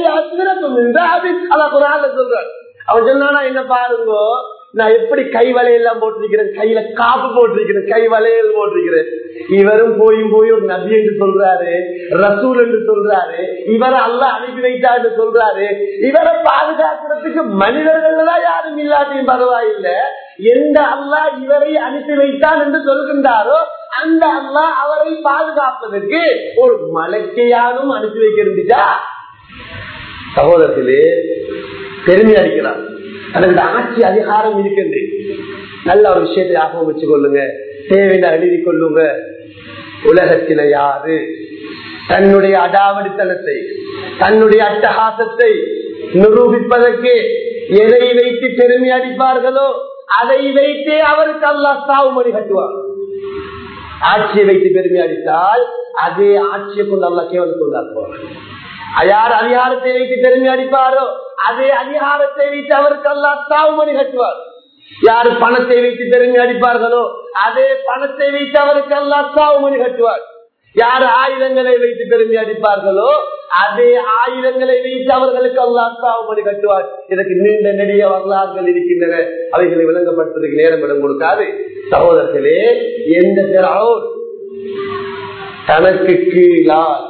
அதான் சொல்றாரு அவன் சொன்னா என்ன பாருங்க நான் எப்படி கை வலையெல்லாம் போட்டிருக்கிறேன் கையில காப்பு போட்டிருக்கிறேன் கை வளையல் போட்டிருக்கிறேன் இவரும் போயும் போய் ஒரு நபி என்று சொல்றாரு ரசூல் என்று சொல்றாரு இவரை அல்ல அனுப்பி வைத்தா என்று சொல்றாரு இவரை பாதுகாக்கிறதுக்கு மனிதர்கள் தான் யாரும் இல்லாதையும் பரவாயில்லை எந்த அல்லா இவரை அனுப்பி வைத்தான் என்று சொல்கின்றாரோ அந்த அல்லா அவரை பாதுகாப்பதற்கு ஒரு மலக்கையானும் அனுப்பி வைக்க இருந்துச்சா சகோதரத்திலே பெருமை அளிக்கிறார் தனக்கு ஆட்சி அதிகாரம் இருக்கின்ற நல்ல ஒரு விஷயத்தை ஞாபகம் வச்சு கொள்ளுங்க தேவையான எழுதி கொள்ளுங்க உலகத்தில யாரு தன்னுடைய அடாவடித்தனத்தை தன்னுடைய அட்டகாசத்தை நிரூபிப்பதற்கு எதை வைத்து பெருமை அடிப்பார்களோ அதை வைத்தே அவருக்கு அல்லா சாவுமணி கட்டுவார் ஆட்சியை வைத்து பெருமை அடித்தால் அதே ஆட்சியை கொண்டு அல்லா கேவலம் கொண்டாடுவார் யார் அதிகாரத்தை வைத்து பெருமை அடிப்பாரோ அதே அதிகாரத்தை வைத்து அவருக்கு அல்லா சாவுமணி கட்டுவார் யாரு பணத்தை வைத்து பெருமை அடிப்பார்களோ அதே பணத்தை வைத்து அவருக்கு அல்லா சாவுமணி கட்டுவார் யார் ஆயுதங்களை வைத்து பெருமை அடிப்பார்களோ அதே ஆயுதங்களை வைத்து அவர்களுக்கு அல்லாத்தாவுமணி கட்டுவார் இதற்கு நீண்ட நெடிய வரலாறுகள் இருக்கின்றன அவைகளை விளங்கப்படுத்துவதற்கு நேரம் இடம் கொடுக்காது சகோதரர்களே எந்த பிறோர் தனக்கு கீழால்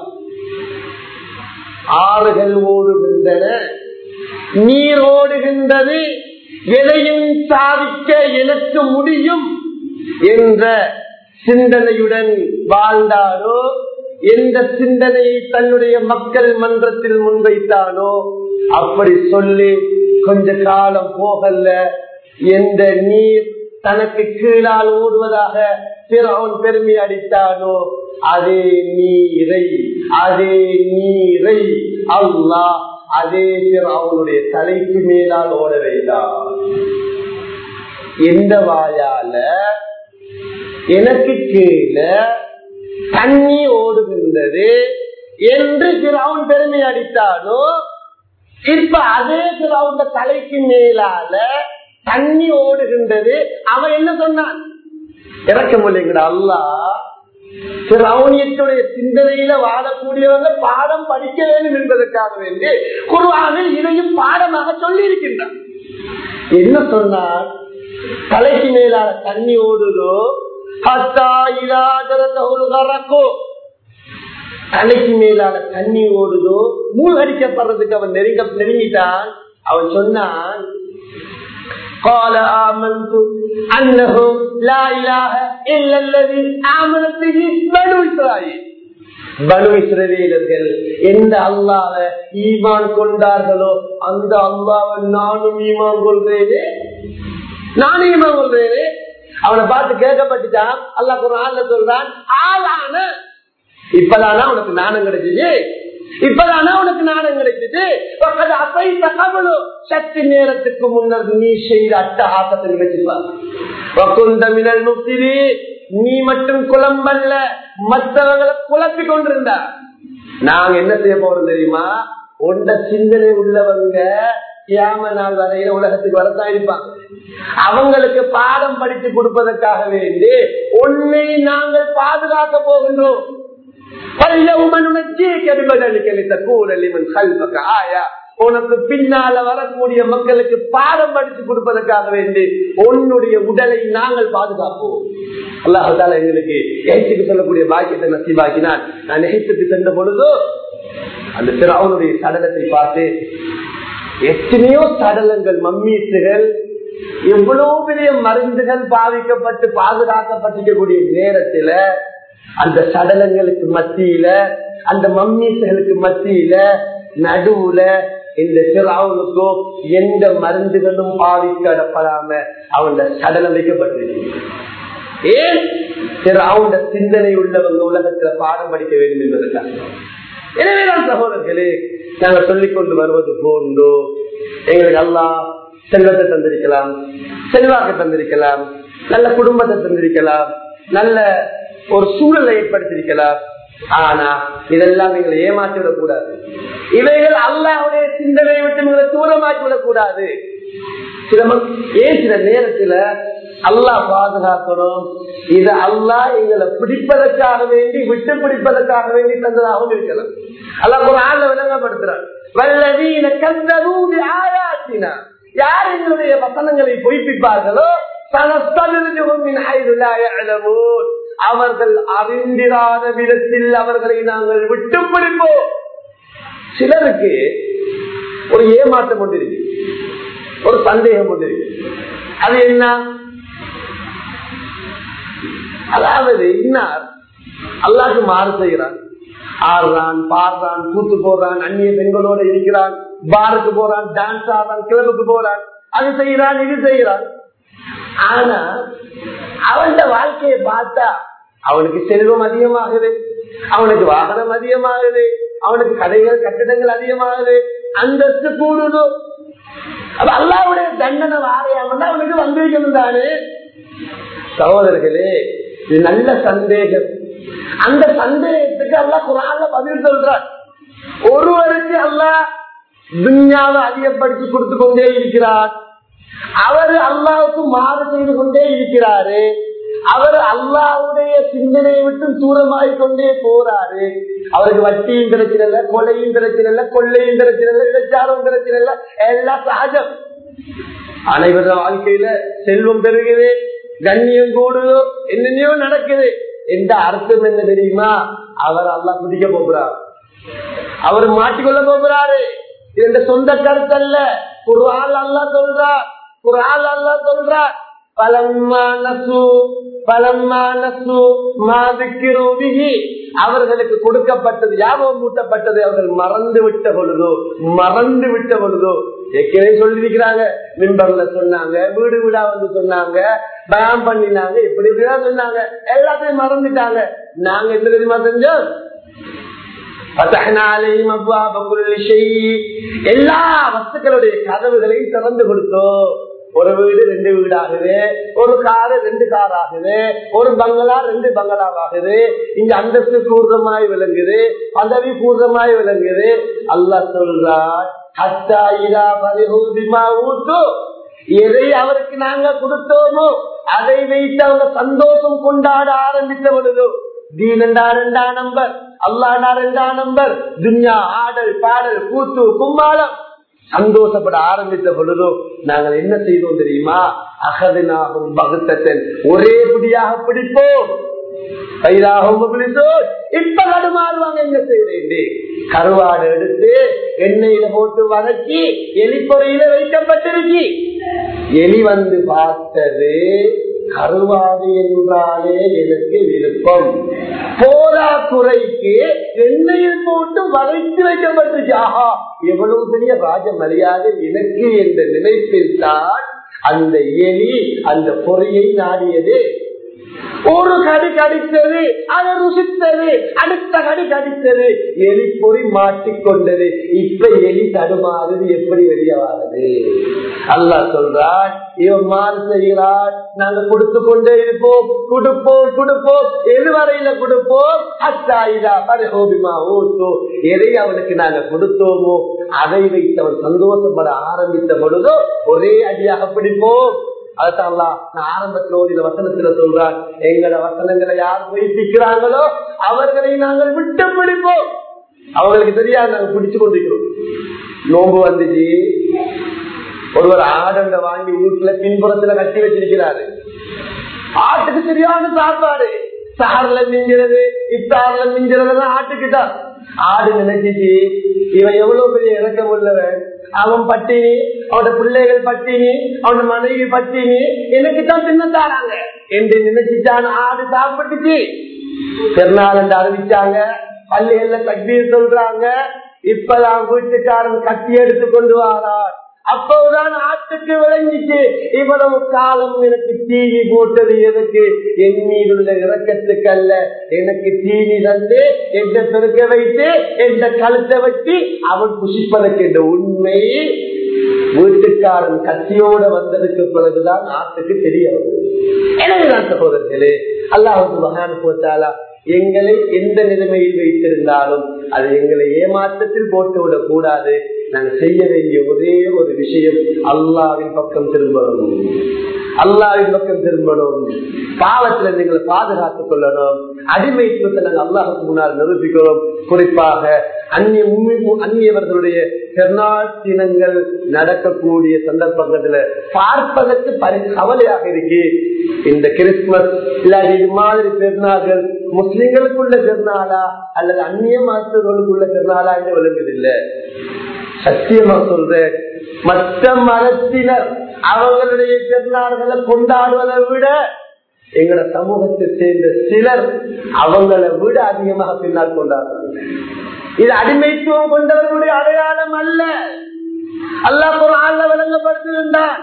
ஆறுகள் ஓடுகின்றன நீர் ஓடுகின்றது எதையும் சாதிக்க எனக்கு முடியும் என்ற சிந்தனையுடன் வாழ்ந்தாரோ எந்த சிந்தனையை தன்னுடைய மக்கள் மன்றத்தில் முன்வைத்தானோ அப்படி சொல்லி கொஞ்ச காலம் போகல எந்த நீர் தனக்கு கீழால் ஓடுவதாக பிறவன் பெருமை அடித்தானோ அதே நீரை அதே நீரை அல்லாஹ் அதே அவனுடைய தலைக்கு மேலால் ஓட வைத்தார் எந்த வாயால எனக்கு கீழே தண்ணி ஓடுகின்றது என்று பிறவன் பெருமை அடித்தானோ இப்ப அதே பிறவுண்ட தலைக்கு மேலால தண்ணி ஓடுகின்றது அவன் என்ன சொன்னான் இறக்க முடியுங்கடா அல்லா திரௌனியத்துடைய சிந்தனையில வாழக்கூடியவங்க பாடம் படிக்க வேண்டும் என்பதற்காக வேண்டி குருவானில் இதையும் பாடமாக சொல்லி இருக்கின்றான் என்ன சொன்னார் தலைக்கு மேலான தண்ணி ஓடுதோ தலைக்கு மேலான தண்ணி ஓடுதோ மூழ்கடிக்கப்படுறதுக்கு அவன் நெருங்க நெருங்கிட்டான் அவன் சொன்னான் قال آمنت أنه لا إله إلا الذي آمنت به بنو إسرائيل பனு இஸ்ரவேலர்கள் எந்த அல்லாவ ஈமான் கொண்டார்களோ அந்த அல்லாவை நானும் ஈமான் கொள்றேனே நானும் ஈமான் கொள்றேனே அவனை பார்த்து கேட்கப்பட்டுட்டான் அல்லா குரான்ல சொல்றான் ஆளான இப்பதானா உனக்கு நாணம் கிடைச்சது இப்பதானா உனக்கு நாணம் கிடைச்சது அசைத்த கவலோ சக்தி நேரத்துக்கு முன்னர் நீ செய்த அட்டகாசத்தை நினைச்சுப்பார் முக்திரி நீ மட்டும் குழம்பல்ல மற்றவங்களை குழப்பி கொண்டிருந்தா நாங்க என்ன செய்ய போறோம் தெரியுமா உண்ட சிந்தனை உள்ளவங்க ஏம நாள் வரையில உலகத்துக்கு வரத்தான் இருப்பாங்க அவங்களுக்கு பாடம் படித்து கொடுப்பதற்காக வேண்டி உன்னை நாங்கள் பாதுகாக்க போகின்றோம் உனக்கு பின்னால வரக்கூடிய மக்களுக்கு பாடம் படித்து கொடுப்பதற்காக வேண்டி உன்னுடைய உடலை நாங்கள் பாதுகாப்போம் அல்லாஹால எங்களுக்கு ஏற்றுக்கு சொல்லக்கூடிய பாக்கியத்தை நசிபாக்கினான் நான் எகிப்துக்கு சென்ற பொழுதோ அந்த திராவனுடைய சடலத்தை பார்த்து எத்தனையோ சடலங்கள் மம்மீசுகள் எவ்வளவு பெரிய மருந்துகள் பாதிக்கப்பட்டு பாதுகாக்கப்பட்டிருக்கக்கூடிய நேரத்துல அந்த சடலங்களுக்கு மத்தியில அந்த மம்மீசுகளுக்கு மத்தியில நடுவுல இந்த சிறாவுனுக்கோ எந்த மருந்துகளும் பாதிக்கப்படாம அவன் சடலம் வைக்கப்பட்டிருக்கு ஏன் சிறாவுண்ட சிந்தனை உள்ளவங்க உலகத்துல பாடம் படிக்க வேண்டும் என்பதற்காக எனவேதான் சகோதரர்களே நாங்கள் சொல்லிக் கொண்டு வருவது போன்றோ எங்களுக்கு அல்லா செல்வத்தை தந்திருக்கலாம் செல்வாக்கு தந்திருக்கலாம் நல்ல குடும்பத்தை தந்திருக்கலாம் நல்ல ஒரு சூழலை ஏற்படுத்தியிருக்கலாம் ஆனா இதெல்லாம் எங்களை ஏமாற்றி விடக்கூடாது இவைகள் அல்லாவுடைய சிந்தனை விட்டு எங்களை தூரமாக்கி விடக்கூடாது சில ஏன் சில நேரத்துல அல்லாஹ் பாதுகாக்கணும் இது அல்லாஹ் எங்களை பிடிப்பதற்காக வேண்டி விட்டு பிடிப்பதற்காக வேண்டி தந்ததாகவும் இருக்கலாம் அல்லாஹ் ஒரு ஆள்ல விளங்கப்படுத்துறான் வல்லவீன கந்தரூதி ஆயாத்தினா யார் எங்களுடைய வசனங்களை பொய்ப்பிப்பார்களோ அவர்கள் அறிந்திராத விதத்தில் அவர்களை நாங்கள் விட்டு பிடிப்போம் சிலருக்கு ஒரு ஏமாற்றம் கொண்டிருக்கு ஒரு சந்தேகம் கொண்டிருக்கு அது என்ன அதாவது இன்னார் அல்லாக்கு மாறு செய்கிறான் ஆடுறான் பாடுறான் கூத்து போடுறான் அந்நிய பெண்களோட இருக்கிறான் பாருக்கு போறான் டான்ஸ் ஆடுறான் கிளப்புக்கு போறான் அது செய்யறான் இது செய்யறான் ஆனா அவன் வாழ்க்கையை பார்த்தா அவனுக்கு செல்வம் அதிகமாகுது அவனுக்கு வாகனம் அதிகமாகுது அவனுக்கு கடைகள் கட்டிடங்கள் அதிகமாகுது அந்தஸ்து கூடுதோ அப்ப அல்லாவுடைய தண்டனை வாரையாம அவனுக்கு வந்திருக்கணும் தானே சகோதரர்களே இது நல்ல சந்தேகம் அந்த சந்தேகத்துக்கு அல்லா குரான்ல பதில் சொல்றார் ஒருவருக்கு அல்லா துன்யாவை அதிகப்படுத்தி கொடுத்து கொண்டே இருக்கிறார் அவர் அல்லாவுக்கு மாறு செய்து கொண்டே இருக்கிறாரு அவர் அல்லாவுடைய சிந்தனையை விட்டு தூரமாய் கொண்டே போறாரு அவருக்கு வட்டியும் பிரச்சனை இல்ல கொலையும் பிரச்சனை இல்ல கொள்ளையும் பிரச்சனை இல்ல விபச்சாரம் பிரச்சனை இல்ல எல்லாம் சகஜம் அனைவர வாழ்க்கையில செல்வம் பெருகுது கண்ணியம் கூடுதோ என்னென்னயோ நடக்குது எந்த அர்த்தம் என்ன தெரியுமா அவர் அல்லா பிடிக்க போகிறார் அவர் மாட்டிக்கொள்ள போகிறாரு இது சொந்த கருத்து அல்ல குரால் அல்லா சொல்றார் குரால் அல்லா சொல்றார் பலம்மா நசு பலம்மா நசு மாதிக்கிறோதிகி அவர்களுக்கு கொடுக்கப்பட்டது யாபம் மூட்டப்பட்டது அவர்கள் மறந்து விட்ட பொழுதோ மறந்து விட்ட பொழுதோ ஏற்கனவே சொல்லிருக்கிறாங்க மிம்பர்ல சொன்னாங்க வீடு வீடா வந்து சொன்னாங்க பயம் பண்ணினாங்க இப்படி இப்படிதான் சொன்னாங்க எல்லாத்தையும் மறந்துட்டாங்க நாங்க என்ன தெரியுமா செஞ்சோம் எல்லா வஸ்துக்களுடைய கதவுகளையும் திறந்து கொடுத்தோம் ஒரு வீடு ரெண்டு வீடு ஆகுது ஒரு காரு ரெண்டு கார் ஆகுது ஒரு பங்களா ரெண்டு பங்களாவாகுது இங்க அந்தஸ்து பூர்வமாய் விளங்குது பதவி பூர்வமாய் விளங்குது அல்லா சொல்றார் எதை அவருக்கு நாங்க கொடுத்தோமோ அதை வைத்து அவங்க சந்தோஷம் கொண்டாட ஆரம்பித்த பொழுதோ தீனண்டா ரெண்டாம் நம்பர் அல்லாண்டா ரெண்டாம் நம்பர் துன்யா ஆடல் பாடல் கூத்து கும்மாளம் சந்தோஷப்பட ஆரம்பித்த பொழுதோ நாங்கள் என்ன செய்தோம் தெரியுமா அகதினாகும் பகுத்தன் ஒரே பிடியாக பிடிப்போம் இப்ப கடுமாறுவாங்க என்ன செய்யறேன் கருவாடு எடுத்து எண்ணெயில போட்டு வதக்கி எலிப்பொறையில வைக்கப்பட்டிருச்சு எலி வந்து பார்த்தது கருவாடு என்றாலே எனக்கு விருப்பம் போரா குறைக்கு எண்ணெயில் போட்டு வளைத்து வைக்கப்பட்டுச்சு ஆஹா எவ்வளவு பெரிய ராஜ மரியாதை எனக்கு என்ற நினைப்பில் தான் அந்த எலி அந்த பொறியை நாடியது ஒரு கடி கடித்தது அதை ருசித்தது அடுத்த கடி கடித்தது எலி பொறி மாட்டிக்கொண்டது இப்ப எலி தடுமாறுது எப்படி வெளியாவது அல்லா சொல்றான் இவன் மாறு செய்கிறான் நாங்க கொடுத்து கொண்டே இருப்போம் கொடுப்போம் கொடுப்போம் எது வரையில கொடுப்போம் அச்சாயிதா பரஹோபிமா ஓசோ எதை அவனுக்கு நாங்க கொடுத்தோமோ அதை வைத்து அவன் சந்தோஷப்பட ஆரம்பித்த பொழுதோ ஒரே அடியாக பிடிப்போம் அதுதான் நான் ஆரம்பத்தில் ஓடின வசனத்துல சொல்றான் எங்களோட வசனங்களை யார் வைத்திருக்கிறாங்களோ அவர்களை நாங்கள் விட்டு பிடிப்போம் அவங்களுக்கு தெரியாது நாங்க பிடிச்சு கொண்டிருக்கிறோம் நோம்பு வந்துச்சு ஒருவர் ஆடண்ட வாங்கி வீட்டுல பின்புறத்துல கட்டி வச்சிருக்கிறாரு ஆட்டுக்கு சரியான சாப்பாடு சார்ல மிஞ்சிறது இத்தாறுல மிஞ்சிறது ஆட்டுக்குதான் ஆடு நினைச்சிச்சு இவன் எவ்வளவு பெரிய இறக்கம் உள்ளவன் அவன் பட்டினி அவனோட பிள்ளைகள் பட்டினி அவனோட மனைவி பட்டினி எனக்கு தான் தின்ன தாராங்க என்று நினைச்சுட்டான் ஆடு சாப்பிட்டுச்சு பெருநாள் என்று அறிவிச்சாங்க பள்ளிகள்ல கட்டீர் சொல்றாங்க இப்பதான் வீட்டுக்காரன் கட்டி எடுத்து கொண்டு வாரார் அப்போதான் ஆட்டுக்கு விளங்கிச்சு இவ்வளவு காலம் எனக்கு தீனி போட்டது எதுக்கு என் மீதுள்ள இறக்கத்துக்கு அல்ல எனக்கு தீனி தந்து எந்த பெருக்க வைத்து எந்த கழுத்தை வச்சு அவன் புசிப்பதற்கு என்ற உண்மை வீட்டுக்காரன் கத்தியோட வந்ததுக்கு பிறகுதான் ஆட்டுக்கு தெரிய வந்தது எனவேதான் சகோதரர்களே அல்லாஹு மகான் போச்சாலா எங்களை எந்த நிலைமையில் வைத்திருந்தாலும் அது எங்களை ஏமாற்றத்தில் போட்டுவிடக் கூடாது நாங்கள் செய்ய வேண்டிய ஒரே ஒரு விஷயம் அல்லாவின் பக்கம் திரும்பணும் அல்லாவின் பக்கம் திரும்பணும் பாவத்துல நீங்களை பாதுகாத்துக் கொள்ளணும் அடிமைத்துவத்தை நாங்கள் அல்லாஹுக்கு முன்னால் நிரூபிக்கிறோம் குறிப்பாக அந்நிய அந்நியவர்களுடைய பெருநாள் தினங்கள் நடக்கக்கூடிய சந்தர்ப்பங்கள்ல பார்ப்பதற்கு பரி கவலையாக இருக்கு இந்த கிறிஸ்துமஸ் இல்லாத இது மாதிரி பெருநாள்கள் முஸ்லிம்களுக்குள்ள பெருநாளா அல்லது அந்நிய மாற்றங்களுக்குள்ள பெருநாளா என்று விளங்குதில்லை சத்தியமா சொல்றேன் மற்ற மதத்தினர் அவங்களுடைய பெருநாள்களை கொண்டாடுவதை விட எங்களோட சமூகத்தை சேர்ந்த சிலர் அவங்களை விட அதிகமாக பின்னால் கொண்டாடுறாங்க இது அடிமைத்துவம் கொண்டவர்களுடைய அடையாளம் அல்ல அல்லாஹ் குரான்ல விளங்கப்படுத்திருந்தான்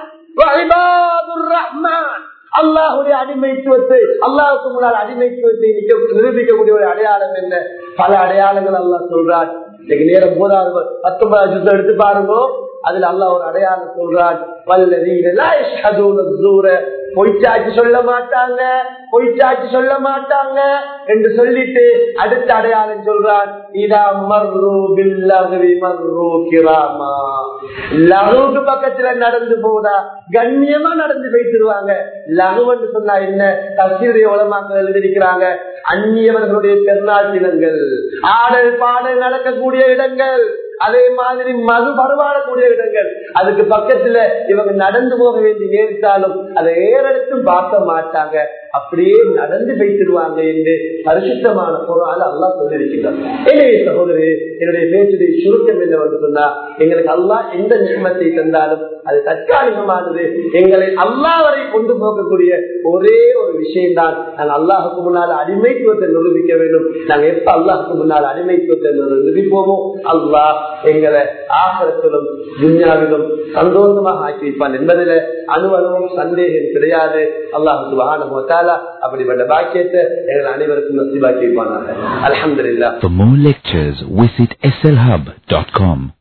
ரஹ்மான் அல்லாஹுடைய அடிமைத்துவத்தை அல்லாஹுக்கு முன்னால் அடிமைத்துவத்தை நிரூபிக்கக்கூடிய ஒரு அடையாளம் என்ன பல அடையாளங்கள் அல்லாஹ் சொல்றார் இன்னைக்கு நேரம் போதாது பத்தொன்பதாம் யுத்தம் எடுத்து பாருங்க அதுல அல்லாஹ் ஒரு அடையாளம் சொல்றான் வல்லதீன லா யஷ்ஹதூன ஸூர பொய்ச்சாட்சி சொல்ல மாட்டாங்க பொய்ச்சாட்சி சொல்ல மாட்டாங்க என்று சொல்லிட்டு அடுத்த அடையாளம் சொல்றான் இதா மர்ரு பில்லகவி மர்ரு கிராமா லகுவுக்கு பக்கத்துல நடந்து போதா கண்ணியமா நடந்து போய்த்திருவாங்க லகுவன்னு சொன்னா என்ன தசீருடைய உலமாக்கள் எழுதியிருக்கிறாங்க அந்நியவர்களுடைய பெருநாள் தினங்கள் ஆடல் பாடல் நடக்கக்கூடிய இடங்கள் அதே மாதிரி மது பருவாடக்கூடிய இடங்கள் அதுக்கு பக்கத்துல இவங்க நடந்து போக வேண்டி நேரிட்டாலும் அதை ஏறெடுத்தும் பார்க்க மாட்டாங்க அப்படியே நடந்து வைத்திருவாங்க என்று பரிசுத்தமான பொருளால் அல்லா சொல்லியிருக்கிறார் எனவே சகோதரி என்னுடைய பேச்சுடைய சுருக்கம் என்னவென்று சொன்னா எங்களுக்கு அல்லா எந்த நியமத்தை தந்தாலும் அது தற்காலிகமானது எங்களை அல்லா வரை கொண்டு போகக்கூடிய ஒரே ஒரு விஷயம் தான் நாங்கள் அல்லாஹுக்கு முன்னால் அடிமைத்துவத்தை நிரூபிக்க வேண்டும் நாங்கள் எப்ப அல்லாஹுக்கு முன்னால் அடிமைத்துவத்தை நிரூபிப்போமோ அல்லாஹ் எங்களை ஆகரத்திலும் துன்யாவிலும் சந்தோஷமாக ஆக்கி வைப்பான் என்பதில் அணு அணுவும் சந்தேகம் கிடையாது அல்லாஹுக்கு வாகனம் அப்படிப்பட்ட பாக்கியத்தை எங்கள் அனைவருக்கும் நசிபாக்கி வைப்பானாங்க அலமதுல்லா For more lectures, visit slhub.com.